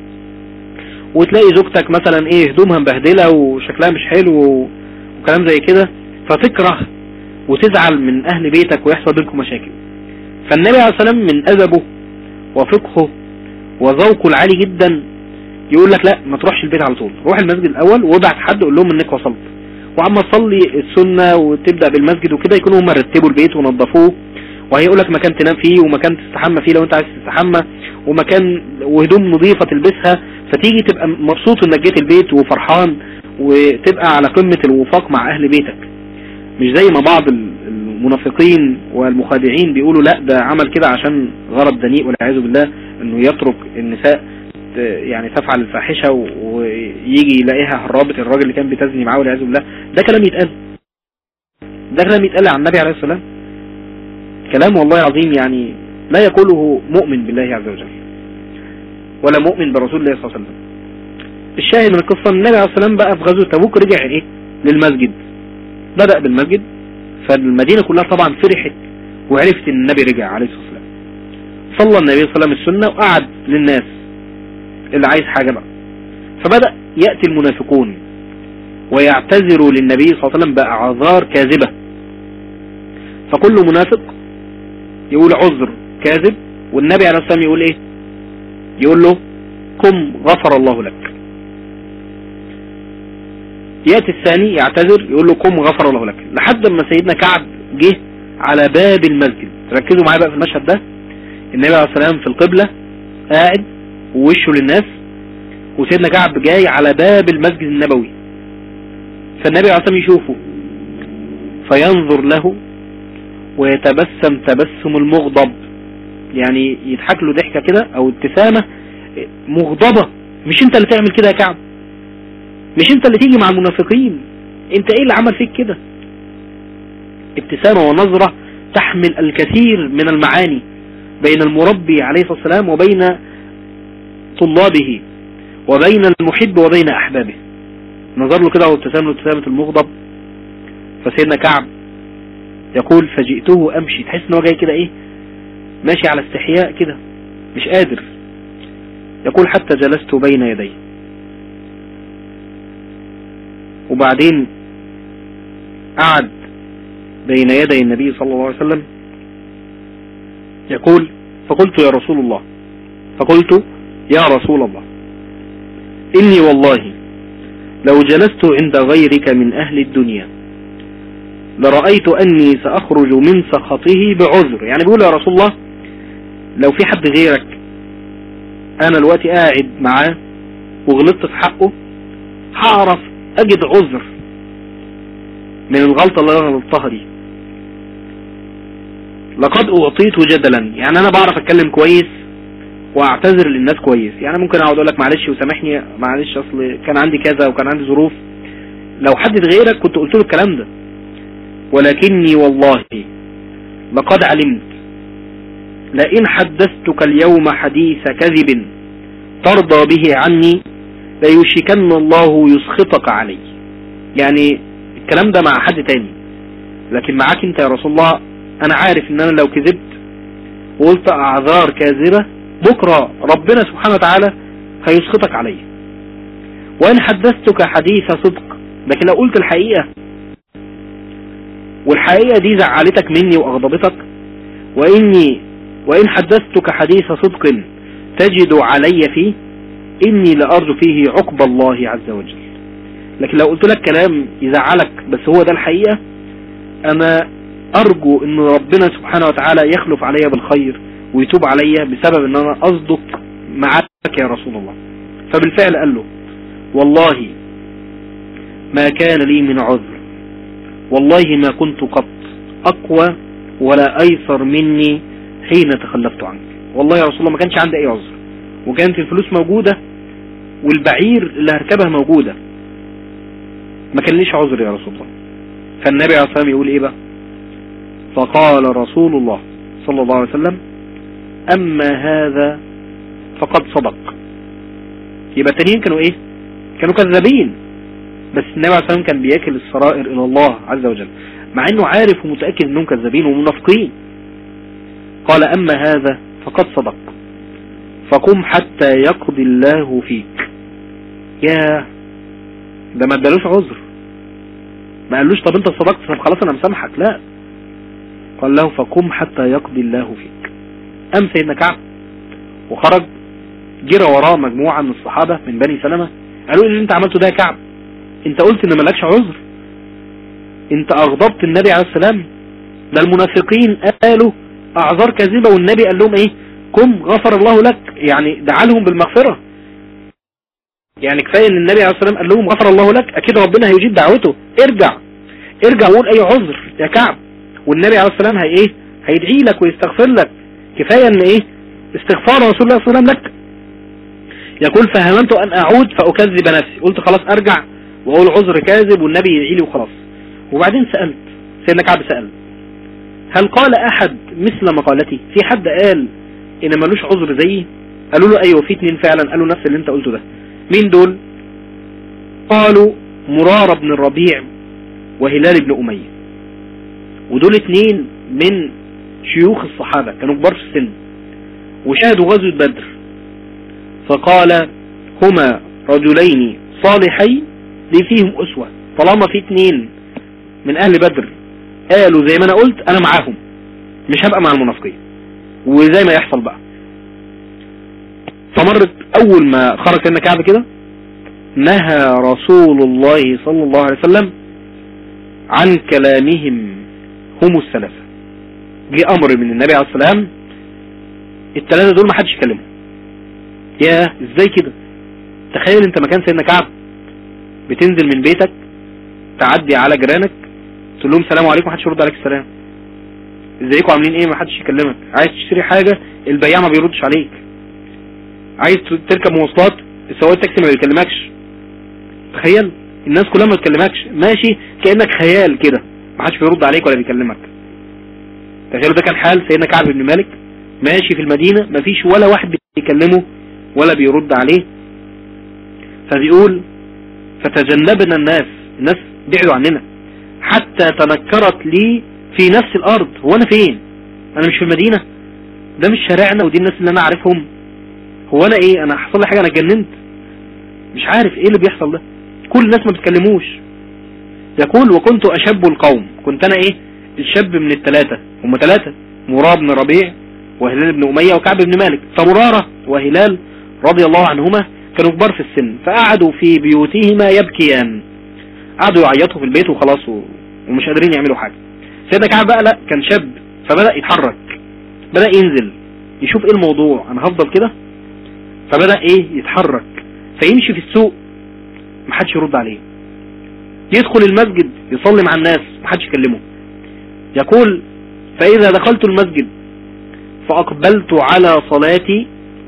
وتلاقي زوجتك مثلا ايه هدومها مبهدلة وشكلها مش حلو وكلام زي كده فتكره وتزعل من اهل بيتك ويحصل بينكم مشاكل فالنبي عليه الصلاة والسلام من ادبه وفقهه وذوقه العالي جدا يقول لك لا ما تروحش البيت على طول روح المسجد الاول وابعت حد قول لهم انك وصلت وعما تصلي السنة وتبدأ بالمسجد وكده يكونوا هم رتبوا البيت ونظفوه وهيقول لك مكان تنام فيه ومكان تستحمى فيه لو انت عايز تستحمى ومكان وهدوم نظيفة تلبسها فتيجي تبقى مبسوط انك جيت البيت وفرحان وتبقى على قمة الوفاق مع اهل بيتك مش زي ما بعض المنافقين والمخادعين بيقولوا لا ده عمل كده عشان غرض دنيء والعياذ بالله انه يترك النساء ت- يعني تفعل الفاحشة و- ويجي يلاقيها هربت الراجل اللي كان بتزني معاه والعياذ بالله ده كلام يتقال ده كلام يتقال عن النبي عليه الصلاة والسلام كلام والله عظيم يعني لا يقوله مؤمن بالله عز وجل ولا مؤمن برسول الله صلى الله عليه وسلم الشاهد من القصة ان النبي عليه الصلاة والسلام بقى في غزوة تبوك رجع ايه للمسجد بدأ بالمسجد فالمدينة كلها طبعا فرحت وعرفت ان النبي رجع عليه الصلاة والسلام صلى النبي صلى الله عليه وسلم السنة وقعد للناس اللي عايز حاجة بقى فبدأ يأتي المنافقون ويعتذروا للنبي صلى الله عليه وسلم بأعذار كاذبة فكل منافق يقول عذر كاذب والنبي عليه الصلاة والسلام يقول ايه يقول له قم غفر الله لك يأتي الثاني يعتذر يقول له قم غفر الله لك لحد ما سيدنا كعب جه على باب المسجد ركزوا معايا بقى في المشهد ده النبي عليه الصلاة والسلام في القبلة قاعد ووشه للناس وسيدنا كعب جاي على باب المسجد النبوي فالنبي عليه الصلاة والسلام يشوفه فينظر له ويتبسم تبسم المغضب يعني يضحك له ضحكة كده او ابتسامة مغضبة مش انت اللي تعمل كده يا كعب مش انت اللي تيجي مع المنافقين انت ايه اللي عمل فيك كده ابتسامة ونظرة تحمل الكثير من المعاني بين المربي عليه الصلاة والسلام وبين طلابه وبين المحب وبين احبابه نظر له كده وابتسام له ابتسامة المغضب فسيدنا كعب يقول فجئته امشي تحس ان هو جاي كده ايه ماشي على استحياء كده مش قادر يقول حتى جلست بين يديه وبعدين قعد بين يدي النبي صلى الله عليه وسلم يقول فقلت يا رسول الله فقلت يا رسول الله إني والله لو جلست عند غيرك من أهل الدنيا لرأيت أني سأخرج من سخطه بعذر يعني بيقول يا رسول الله لو في حد غيرك أنا الوقت قاعد معاه وغلطت في حقه هعرف أجد عذر من الغلطة اللي أنا غلطتها دي لقد أعطيت جدلا يعني أنا بعرف أتكلم كويس واعتذر للناس كويس يعني ممكن اقعد اقول لك معلش وسامحني معلش اصل كان عندي كذا وكان عندي ظروف لو حد غيرك كنت قلت له الكلام ده ولكني والله لقد علمت لئن حدثتك اليوم حديث كذب ترضى به عني ليوشكن الله يسخطك علي يعني الكلام ده مع حد تاني لكن معاك انت يا رسول الله انا عارف ان انا لو كذبت وقلت اعذار كاذبة بكرة ربنا سبحانه وتعالى هيسخطك علي وان حدثتك حديث صدق لكن لو قلت الحقيقة والحقيقة دي زعلتك مني واغضبتك واني وان حدثتك حديث صدق تجد علي فيه اني لارجو فيه عقب الله عز وجل لكن لو قلت لك كلام يزعلك بس هو ده الحقيقة انا ارجو ان ربنا سبحانه وتعالى يخلف علي بالخير ويتوب علي بسبب ان انا اصدق معك يا رسول الله فبالفعل قال له والله ما كان لي من عذر والله ما كنت قط اقوى ولا ايسر مني حين تخلفت عنك والله يا رسول الله ما كانش عندي اي عذر وكانت الفلوس موجودة والبعير اللي هركبها موجودة ما كان ليش عذر يا رسول الله فالنبي عليه الصلاة والسلام يقول ايه بقى فقال رسول الله صلى الله عليه وسلم اما هذا فقد صدق يبقى التانيين كانوا ايه كانوا كذابين بس النبي عليه الصلاة والسلام كان بياكل السرائر الى الله عز وجل مع انه عارف ومتأكد انهم كذابين ومنافقين قال اما هذا فقد صدق فقم حتى يقضي الله فيك يا ده ما ادالوش عذر ما قالوش طب انت صدقت طب خلاص انا مسامحك لا قال له فقم حتى يقضي الله فيك قام سيدنا كعب وخرج جرى وراه مجموعة من الصحابة من بني سلمة قالوا اللي انت عملته ده يا كعب انت قلت ان مالكش عذر انت اغضبت النبي عليه السلام ده المنافقين قالوا اعذار كاذبة والنبي قال لهم ايه قم غفر الله لك يعني دعا لهم بالمغفرة يعني كفاية ان النبي عليه السلام قال لهم غفر الله لك اكيد ربنا هيجيب دعوته ارجع ارجع وقول اي عذر يا كعب والنبي عليه السلام هي ايه هيدعي لك ويستغفر لك كفاية ان ايه استغفار رسول الله صلى الله عليه وسلم لك يقول فهممت ان اعود فاكذب نفسي قلت خلاص ارجع واقول عذر كاذب والنبي يدعي لي وخلاص وبعدين سألت سيدنا كعب سأل هل قال احد مثل مقالتي في حد قال ان ملوش عذر زيي قالوا له ايوه في اتنين فعلا قالوا نفس اللي انت قلته ده مين دول قالوا مرار بن الربيع وهلال بن امية ودول اتنين من شيوخ الصحابة كانوا كبار في السن وشاهدوا غزوة بدر فقال هما رجلين صالحين لي فيهم أسوة طالما في اتنين من أهل بدر قالوا زي ما أنا قلت أنا معاهم مش هبقى مع المنافقين وزي ما يحصل بقى فمرت أول ما خرج سيدنا كعب كده نهى رسول الله صلى الله عليه وسلم عن كلامهم هم الثلاثة جه أمر من النبي عليه السلام الثلاثة دول ما حدش يكلمهم يا ازاي كده تخيل انت مكان سيدنا كعب بتنزل من بيتك تعدي على جيرانك تقول لهم سلام عليكم محدش يرد عليك السلام ازيكم عاملين ايه محدش يكلمك عايز تشتري حاجة البياع ما بيردش عليك عايز تركب مواصلات السواق التاكسي ما بيكلمكش تخيل الناس كلها ما بتكلمكش ماشي كأنك خيال كده محدش بيرد عليك ولا بيكلمك تخيلوا ده كان حال سيدنا كعب بن مالك ماشي في المدينة مفيش ولا واحد بيكلمه ولا بيرد عليه فبيقول فتجنبنا الناس الناس بعدوا عننا حتى تنكرت لي في نفس الارض هو انا فين انا مش في المدينة ده مش شارعنا ودي الناس اللي انا عارفهم هو انا ايه انا حصل لي حاجة انا اتجننت مش عارف ايه اللي بيحصل ده كل الناس ما بتكلموش يقول وكنت اشب القوم كنت انا ايه الشاب من الثلاثة هم ثلاثة مراد بن ربيع وهلال بن أمية وكعب بن مالك فمرارة وهلال رضي الله عنهما كانوا كبار في السن فقعدوا في بيوتهما يبكيان قعدوا يعيطوا في البيت وخلاص و... ومش قادرين يعملوا حاجة سيدنا كعب بقى لا كان شاب فبدأ يتحرك بدأ ينزل يشوف ايه الموضوع انا هفضل كده فبدأ ايه يتحرك فيمشي في السوق محدش يرد عليه يدخل المسجد يصلي مع الناس محدش يكلمه يقول فإذا دخلت المسجد فأقبلت على صلاتي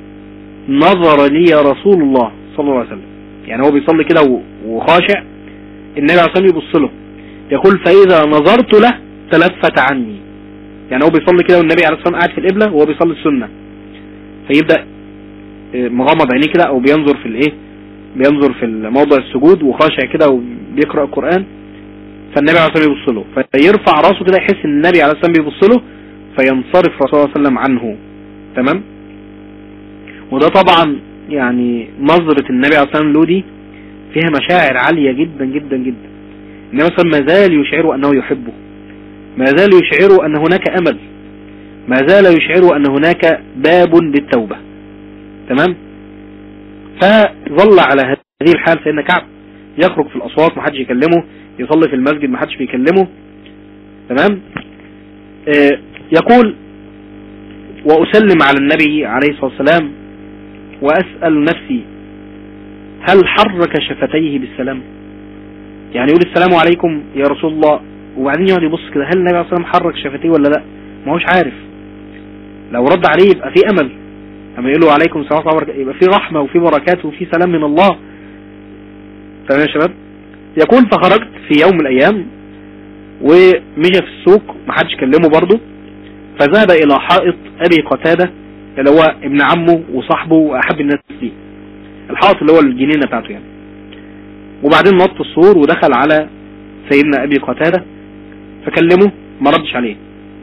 نظر لي رسول الله صلى الله عليه وسلم يعني هو بيصلي كده وخاشع النبي عليه الصلاة يبص له يقول فإذا نظرت له تلفت عني يعني هو بيصلي كده والنبي عليه الصلاة قاعد في القبلة وهو بيصلي السنة فيبدأ مغمض عينيه كده او بينظر في الايه بينظر في موضع السجود وخاشع كده وبيقرأ القرآن فالنبي عليه الصلاة والسلام يبص له فيرفع راسه كده يحس ان النبي عليه الصلاة والسلام بيبص له فينصرف رسول الله صلى الله عليه وسلم عنه تمام وده طبعا يعني نظرة النبي عليه الصلاة والسلام له دي فيها مشاعر عالية جدا جدا جدا النبي صلى الله عليه وسلم ما زال يشعره انه يحبه ما زال يشعره ان هناك امل ما زال يشعره ان هناك باب للتوبة تمام فظل على هذه الحال سيدنا كعب يخرج في الاسواق محدش يكلمه يصلي في المسجد محدش بيكلمه تمام آه يقول وأسلم على النبي عليه الصلاة والسلام وأسأل نفسي هل حرك شفتيه بالسلام يعني يقول السلام عليكم يا رسول الله وبعدين يقعد يبص كده هل النبي عليه الصلاة والسلام حرك شفتيه ولا لا ما هوش عارف لو رد عليه يبقى في أمل أما يقول له عليكم السلام عليكم يبقى في رحمة وفي بركات وفي سلام من الله تمام يا شباب يقول فخرجت في يوم من الأيام ومشى في السوق محدش كلمه برضه فذهب الى حائط ابي قتادة اللي هو ابن عمه وصاحبه واحب الناس ليه الحائط اللي هو الجنينة بتاعته يعني وبعدين نط السور ودخل على سيدنا ابي قتادة فكلمه ما ردش عليه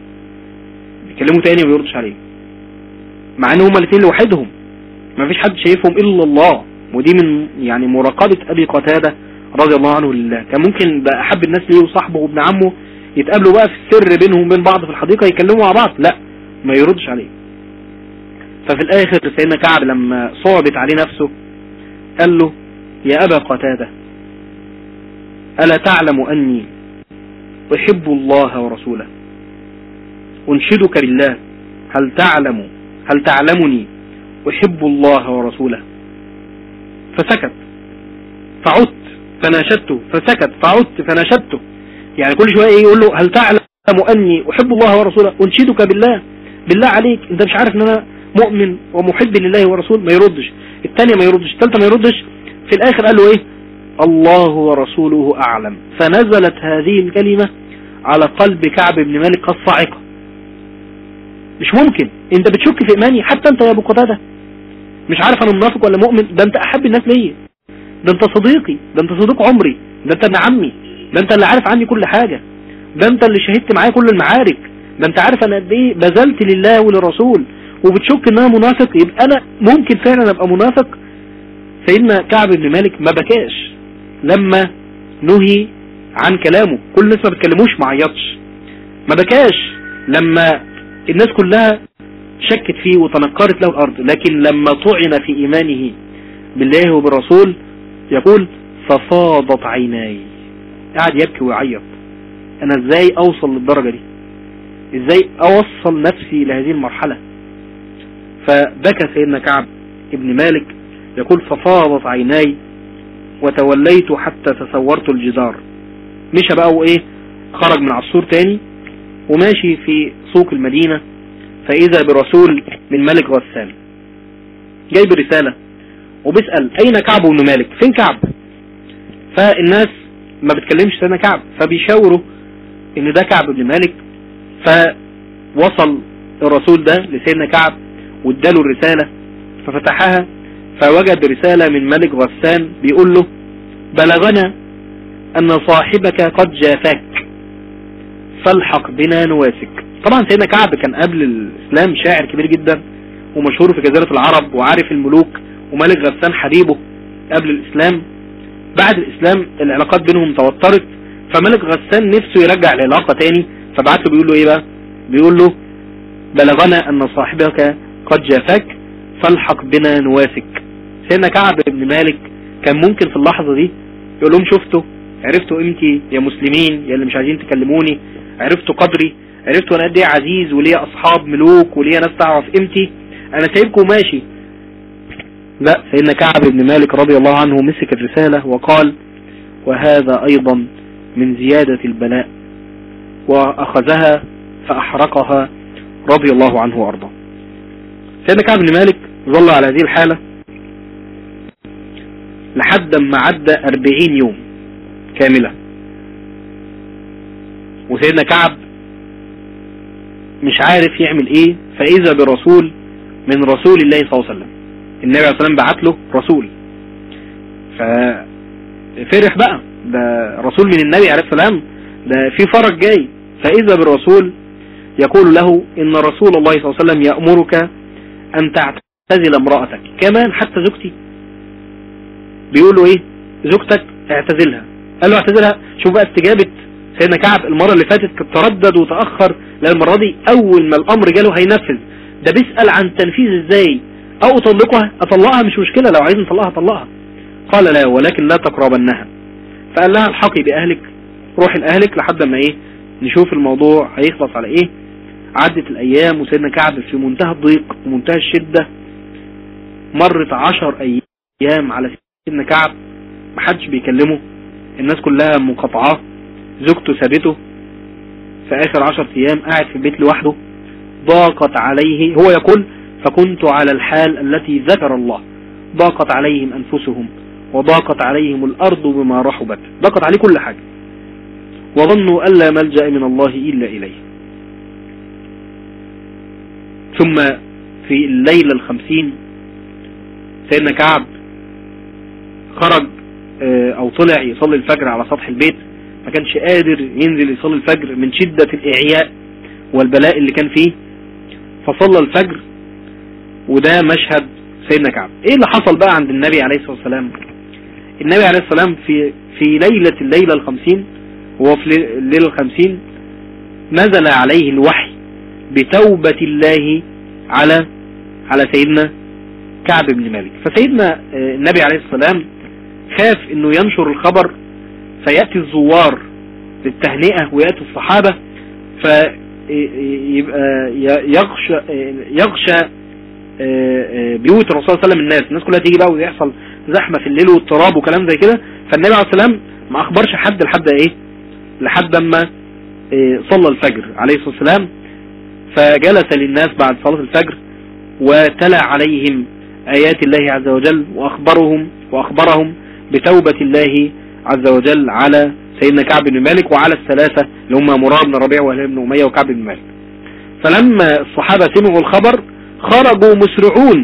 بيكلمه تاني وما بيردش عليه مع ان هما الاثنين لوحدهم ما فيش حد شايفهم الا الله ودي من يعني مراقبة ابي قتادة رضي الله عنه لله كان ممكن بقى احب الناس ليه وصاحبه وابن عمه يتقابلوا بقى في السر بينهم وبين بعض في الحديقة يكلموا مع بعض لا ما يردش عليه ففي الاخر سيدنا كعب لما صعبت عليه نفسه قال له يا ابا قتادة الا تعلم اني احب الله ورسوله انشدك بالله هل تعلم هل تعلمني احب الله ورسوله فسكت فعدت فناشدته فسكت فعدت فناشدته يعني كل شوية يقول له هل تعلم اني احب الله ورسوله انشدك بالله بالله عليك انت مش عارف ان انا مؤمن ومحب لله ورسوله ما يردش الثانيه ما يردش الثالثه ما يردش في الاخر قال له ايه الله ورسوله اعلم فنزلت هذه الكلمة على قلب كعب بن مالك كالصاعقة مش ممكن انت بتشك في ايماني حتى انت يا ابو قتاده مش عارف انا منافق ولا مؤمن ده انت احب الناس ليا ده انت صديقي ده انت صديق عمري ده انت ابن عمي ده انت اللي عارف عني كل حاجة ده انت اللي شهدت معايا كل المعارك ده انت عارف انا قد ايه بذلت لله وللرسول وبتشك ان انا منافق يبقى انا ممكن فعلا ابقى منافق سيدنا كعب بن مالك ما بكاش لما نهي عن كلامه كل الناس ما بتكلموش ما عيطش ما بكاش لما الناس كلها شكت فيه وتنكرت له الارض لكن لما طعن في ايمانه بالله وبالرسول يقول ففاضت عيناي قاعد يبكي ويعيط انا ازاي اوصل للدرجة دي ازاي اوصل نفسي لهذه المرحلة فبكى سيدنا كعب ابن مالك يقول ففاضت عيناي وتوليت حتى تصورت الجدار مشى بقى وايه خرج من عصور تاني وماشي في سوق المدينة فاذا برسول من ملك غسان جايب رسالة وبيسأل اين كعب بن مالك فين كعب فالناس ما بتكلمش سيدنا كعب فبيشاوروا ان ده كعب بن مالك فوصل الرسول ده لسيدنا كعب واداله الرسالة ففتحها فوجد رسالة من ملك غسان بيقول له بلغنا ان صاحبك قد جافاك فالحق بنا نواسك طبعا سيدنا كعب كان قبل الاسلام شاعر كبير جدا ومشهور في جزيرة العرب وعارف الملوك وملك غسان حبيبه قبل الاسلام بعد الاسلام العلاقات بينهم توترت فملك غسان نفسه يرجع العلاقة تاني فبعت له بيقول له ايه بقى بيقول له بلغنا ان صاحبك قد جافاك فالحق بنا نواسك سيدنا كعب بن مالك كان ممكن في اللحظة دي يقول لهم شفتوا عرفتوا قيمتي يا مسلمين يا اللي مش عايزين تكلموني عرفتوا قدري عرفتوا انا قد ايه عزيز وليا اصحاب ملوك وليا ناس تعرف قيمتي انا سايبكم ماشي لا سيدنا كعب بن مالك رضي الله عنه مسك الرسالة وقال وهذا ايضا من زيادة البلاء واخذها فاحرقها رضي الله عنه وارضاه سيدنا كعب بن مالك ظل على هذه الحالة لحد ما عدى أربعين يوم كاملة وسيدنا كعب مش عارف يعمل ايه فاذا برسول من رسول الله صلى الله عليه وسلم النبي عليه الصلاة والسلام بعت له رسول ففرح بقى ده رسول من النبي عليه السلام ده في فرج جاي فاذا بالرسول يقول له ان رسول الله صلى الله عليه وسلم يأمرك ان تعتزل امرأتك كمان حتى زوجتي بيقولوا ايه زوجتك اعتزلها قال له اعتزلها شوف بقى استجابة سيدنا كعب المرة اللي فاتت تردد وتأخر لا المرة دي اول ما الامر جاله هينفذ ده بيسأل عن تنفيذ ازاي او اطلقها اطلقها مش مشكلة لو عايز نطلقها طلقها قال لا ولكن لا تقربنها فقال لها الحقي باهلك روحي لاهلك لحد ما ايه نشوف الموضوع هيخلص على ايه عدت الايام وسيدنا كعب في منتهى الضيق ومنتهى الشدة مرت عشر ايام على سيدنا كعب محدش بيكلمه الناس كلها منقطعاه زوجته سابته في اخر عشر ايام قاعد في البيت لوحده ضاقت عليه هو يقول فكنت على الحال التي ذكر الله ضاقت عليهم انفسهم وضاقت عليهم الارض بما رحبت ضاقت عليه كل حاجة وظنوا ألا ملجأ من الله إلا إليه ثم في الليلة الخمسين سيدنا كعب خرج او طلع يصلي الفجر على سطح البيت ما كانش قادر ينزل يصلي الفجر من شدة الاعياء والبلاء اللي كان فيه فصلى الفجر وده مشهد سيدنا كعب ايه اللي حصل بقى عند النبي عليه الصلاة والسلام النبي عليه الصلاة والسلام في في ليلة الليلة الخمسين وهو في الليلة الخمسين نزل عليه الوحي بتوبة الله على على سيدنا كعب بن مالك فسيدنا النبي عليه السلام خاف انه ينشر الخبر فيأتي الزوار للتهنئة ويأتي الصحابة فيبقى يغشى يغشى بيوت الرسول صلى الله عليه وسلم الناس الناس كلها تيجي بقى ويحصل زحمة في الليل واضطراب وكلام زي كده فالنبي عليه السلام ما اخبرش حد لحد ايه لحد اما آه، صلى الفجر عليه الصلاة والسلام فجلس للناس بعد صلاة الفجر وتلا عليهم آيات الله عز وجل وأخبرهم وأخبرهم بتوبة الله عز وجل على سيدنا كعب بن مالك وعلى الثلاثة اللي هم مراد بن ربيع وهلال بن أمية وكعب بن مالك فلما الصحابة سمعوا الخبر خرجوا مسرعون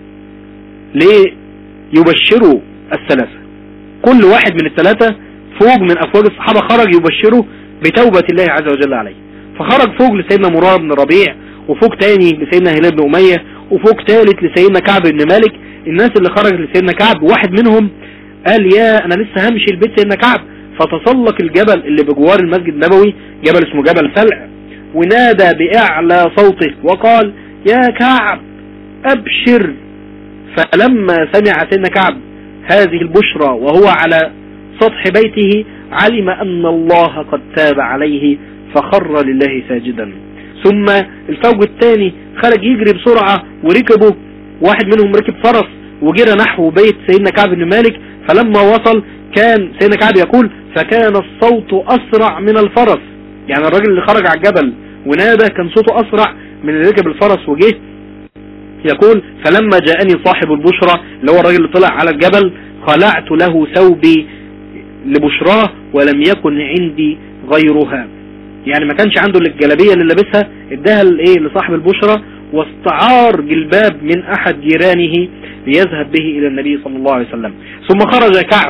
ليبشروا الثلاثة كل واحد من الثلاثة فوق من أفواج الصحابة خرج يبشروا بتوبة الله عز وجل عليه فخرج فوق لسيدنا مراد بن ربيع وفوق تاني لسيدنا هلال بن أمية وفوق ثالث لسيدنا كعب بن مالك الناس اللي خرجت لسيدنا كعب واحد منهم قال يا انا لسه همشي البيت سيدنا كعب فتسلق الجبل اللي بجوار المسجد النبوي جبل اسمه جبل سلع ونادى بأعلى صوته وقال يا كعب أبشر فلما سمع سيدنا كعب هذه البشرى وهو على سطح بيته علم أن الله قد تاب عليه فخر لله ساجدا ثم الفوج الثاني خرج يجري بسرعة وركبه واحد منهم ركب فرس وجرى نحو بيت سيدنا كعب بن مالك فلما وصل كان سيدنا كعب يقول فكان الصوت أسرع من الفرس يعني الراجل اللي خرج على الجبل ونادى كان صوته أسرع من اللي ركب الفرس وجه يقول فلما جاءني صاحب البشرى اللي هو الراجل اللي طلع على الجبل خلعت له ثوبي لبشراه ولم يكن عندي غيرها يعني ما كانش عنده الجلابية اللي لابسها اداها لايه لصاحب البشرى واستعار جلباب من احد جيرانه ليذهب به الى النبي صلى الله عليه وسلم ثم خرج كعب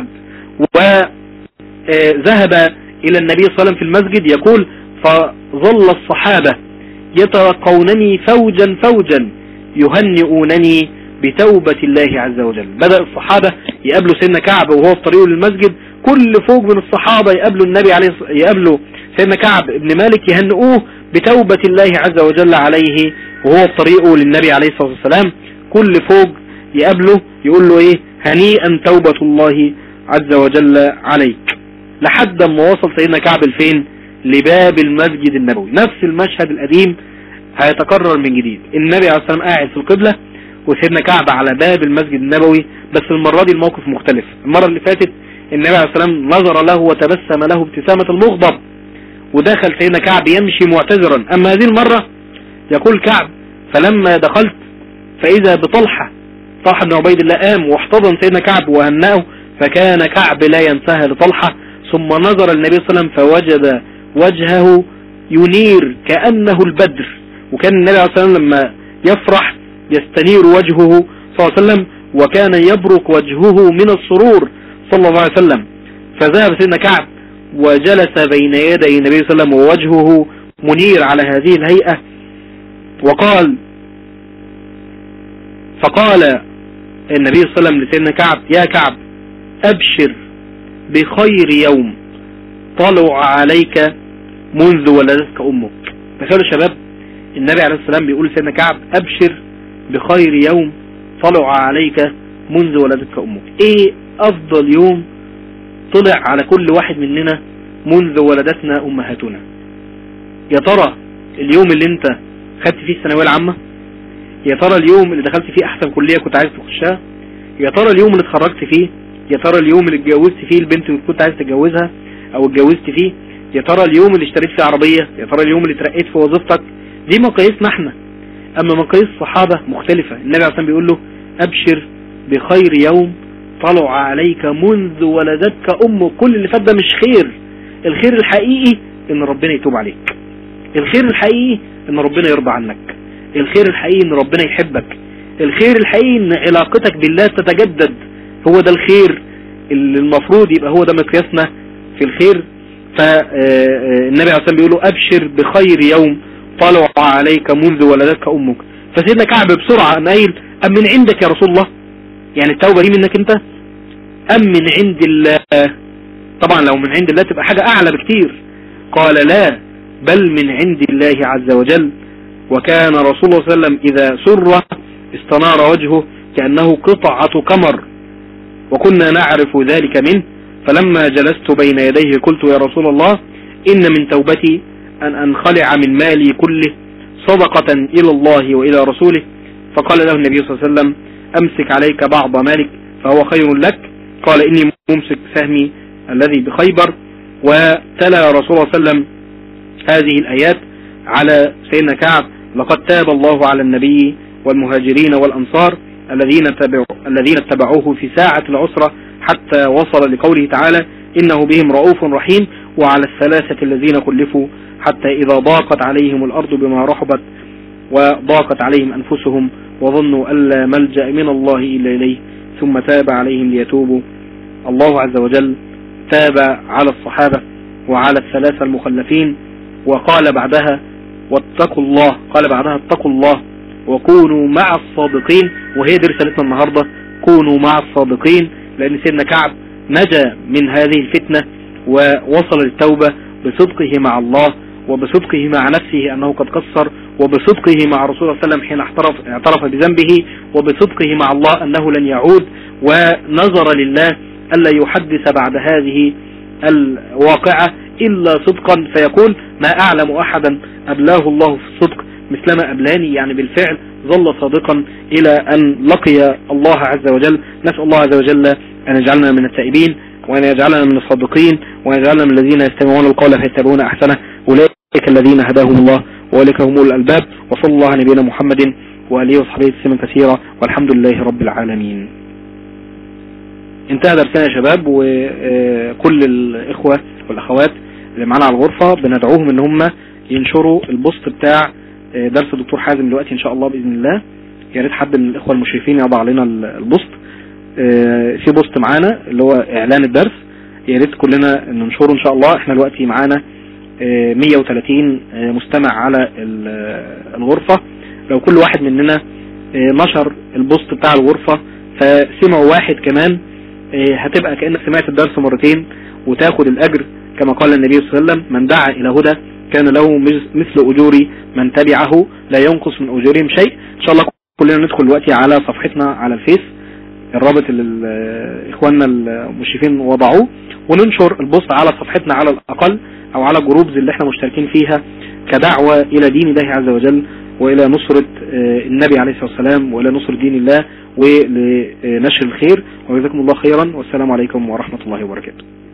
وذهب الى النبي صلى الله عليه وسلم في المسجد يقول فظل الصحابة يترقونني فوجا فوجا يهنئونني بتوبة الله عز وجل بدأ الصحابة يقابلوا سيدنا كعب وهو في طريقه للمسجد كل فوق من الصحابة يقابلوا النبي عليه يقابلوا سيدنا كعب بن مالك يهنئوه بتوبة الله عز وجل عليه وهو في طريقه للنبي عليه الصلاة والسلام كل فوق يقابله يقول له ايه هنيئا توبة الله عز وجل عليك لحد ما وصل سيدنا كعب الفين لباب المسجد النبوي نفس المشهد القديم هيتكرر من جديد النبي عليه الصلاة والسلام قاعد في القبلة وسيدنا كعب على باب المسجد النبوي بس المرة دي الموقف مختلف المرة اللي فاتت النبي عليه الصلاة والسلام نظر له وتبسم له ابتسامة المغضب ودخل سيدنا كعب يمشي معتذرا اما هذه المرة يقول كعب فلما دخلت فاذا بطلحة طلحة بن عبيد الله قام واحتضن سيدنا كعب وهنأه فكان كعب لا ينساها لطلحة ثم نظر النبي صلى الله عليه وسلم فوجد وجهه ينير كأنه البدر وكان النبي عليه الصلاة والسلام لما يفرح يستنير وجهه صلى الله عليه وسلم وكان يبرق وجهه من السرور صلى الله عليه وسلم فذهب سيدنا كعب وجلس بين يدي النبي صلى الله عليه وسلم ووجهه منير على هذه الهيئة وقال فقال النبي صلى الله عليه وسلم لسيدنا كعب يا كعب أبشر بخير يوم طلع عليك منذ ولدتك أمك تخيلوا شباب النبي عليه السلام بيقول سيدنا كعب أبشر بخير يوم طلع عليك منذ ولدتك أمك إيه أفضل يوم طلع على كل واحد مننا منذ ولدتنا أمهاتنا يا ترى اليوم اللي انت خدت فيه الثانويه العامة يا ترى اليوم اللي دخلت فيه احسن كلية كنت عايز تخشها يا ترى اليوم اللي اتخرجت فيه يا ترى اليوم اللي اتجوزت فيه البنت اللي كنت عايز تتجوزها او اتجوزت فيه يا ترى اليوم اللي اشتريت فيه عربية يا ترى اليوم اللي اترقيت في وظيفتك دي مقاييسنا احنا اما مقاييس الصحابة مختلفة النبي عليه الصلاة بيقول له ابشر بخير يوم طلع عليك منذ ولدتك امك كل اللي فات ده مش خير الخير الحقيقي ان ربنا يتوب عليك الخير الحقيقي ان ربنا يرضى عنك الخير الحقيقي ان ربنا يحبك الخير الحقيقي ان علاقتك بالله تتجدد هو ده الخير اللي المفروض يبقى هو ده مقياسنا في الخير فالنبي عليه الصلاة بيقول له ابشر بخير يوم طلع عليك منذ ولدتك امك فسيدنا كعب بسرعة قام قايل ام من عندك يا رسول الله يعني التوبة دي منك انت ام من عند الله طبعا لو من عند الله تبقى حاجة اعلى بكتير قال لا بل من عند الله عز وجل وكان رسول الله صلى الله عليه وسلم اذا سر استنار وجهه كأنه قطعة كمر وكنا نعرف ذلك منه فلما جلست بين يديه قلت يا رسول الله إن من توبتي أن أنخلع من مالي كله صدقة إلى الله وإلى رسوله فقال له النبي صلى الله عليه وسلم أمسك عليك بعض مالك فهو خير لك قال إني ممسك سهمي الذي بخيبر وتلا رسول الله صلى الله عليه وسلم هذه الآيات على سيدنا كعب لقد تاب الله على النبي والمهاجرين والأنصار الذين تبعوا الذين اتبعوه في ساعة العسرة حتى وصل لقوله تعالى إنه بهم رؤوف رحيم وعلى الثلاثة الذين خلفوا حتى إذا ضاقت عليهم الأرض بما رحبت وضاقت عليهم أنفسهم وظنوا أن لا ملجأ من الله إلا إليه ثم تاب عليهم ليتوبوا الله عز وجل تاب على الصحابة وعلى الثلاثة المخلفين وقال بعدها واتقوا الله قال بعدها اتقوا الله وكونوا مع الصادقين وهي دي رسالتنا النهاردة كونوا مع الصادقين لأن سيدنا كعب نجا من هذه الفتنة ووصل للتوبة بصدقه مع الله وبصدقه مع نفسه أنه قد قصر وبصدقه مع رسول الله صلى الله عليه وسلم حين اعترف, اعترف بذنبه وبصدقه مع الله أنه لن يعود ونظر لله ألا يحدث بعد هذه الواقعة إلا صدقا فيقول ما أعلم أحدا أبلاه الله في الصدق مثلما أبلاني يعني بالفعل ظل صادقا إلى أن لقي الله عز وجل نسأل الله عز وجل أن يجعلنا من التائبين وأن يجعلنا من الصادقين وأن يجعلنا من الذين يستمعون القول فيتبعون أحسنه أولئك الذين هداهم الله وأولئك هم الألباب وصلى الله على نبينا محمد وآله وصحبه تسليما كثيرا والحمد لله رب العالمين انتهى درسنا يا شباب وكل الإخوة والأخوات اللي معانا على الغرفة بندعوهم ان هم ينشروا البوست بتاع درس الدكتور حازم دلوقتي ان شاء الله باذن الله يا ريت حد من الاخوه المشرفين يضع علينا البوست في بوست معانا اللي هو اعلان الدرس يا ريت كلنا ننشره ان شاء الله احنا دلوقتي معانا 130 مستمع على الغرفة لو كل واحد مننا نشر البوست بتاع الغرفة فسمعوا واحد كمان هتبقى كأنك سمعت الدرس مرتين وتاخد الاجر كما قال النبي صلى الله عليه وسلم من دعا الى هدى كان له مثل اجور من تبعه لا ينقص من اجورهم شيء ان شاء الله كلنا ندخل دلوقتي على صفحتنا على الفيس الرابط اللي اخواننا المشرفين وضعوه وننشر البوست على صفحتنا على الاقل او على جروبز اللي احنا مشتركين فيها كدعوة الى دين الله عز وجل والى نصرة النبي عليه الصلاة والسلام والى نصر دين الله ولنشر الخير وجزاكم الله خيرا والسلام عليكم ورحمة الله وبركاته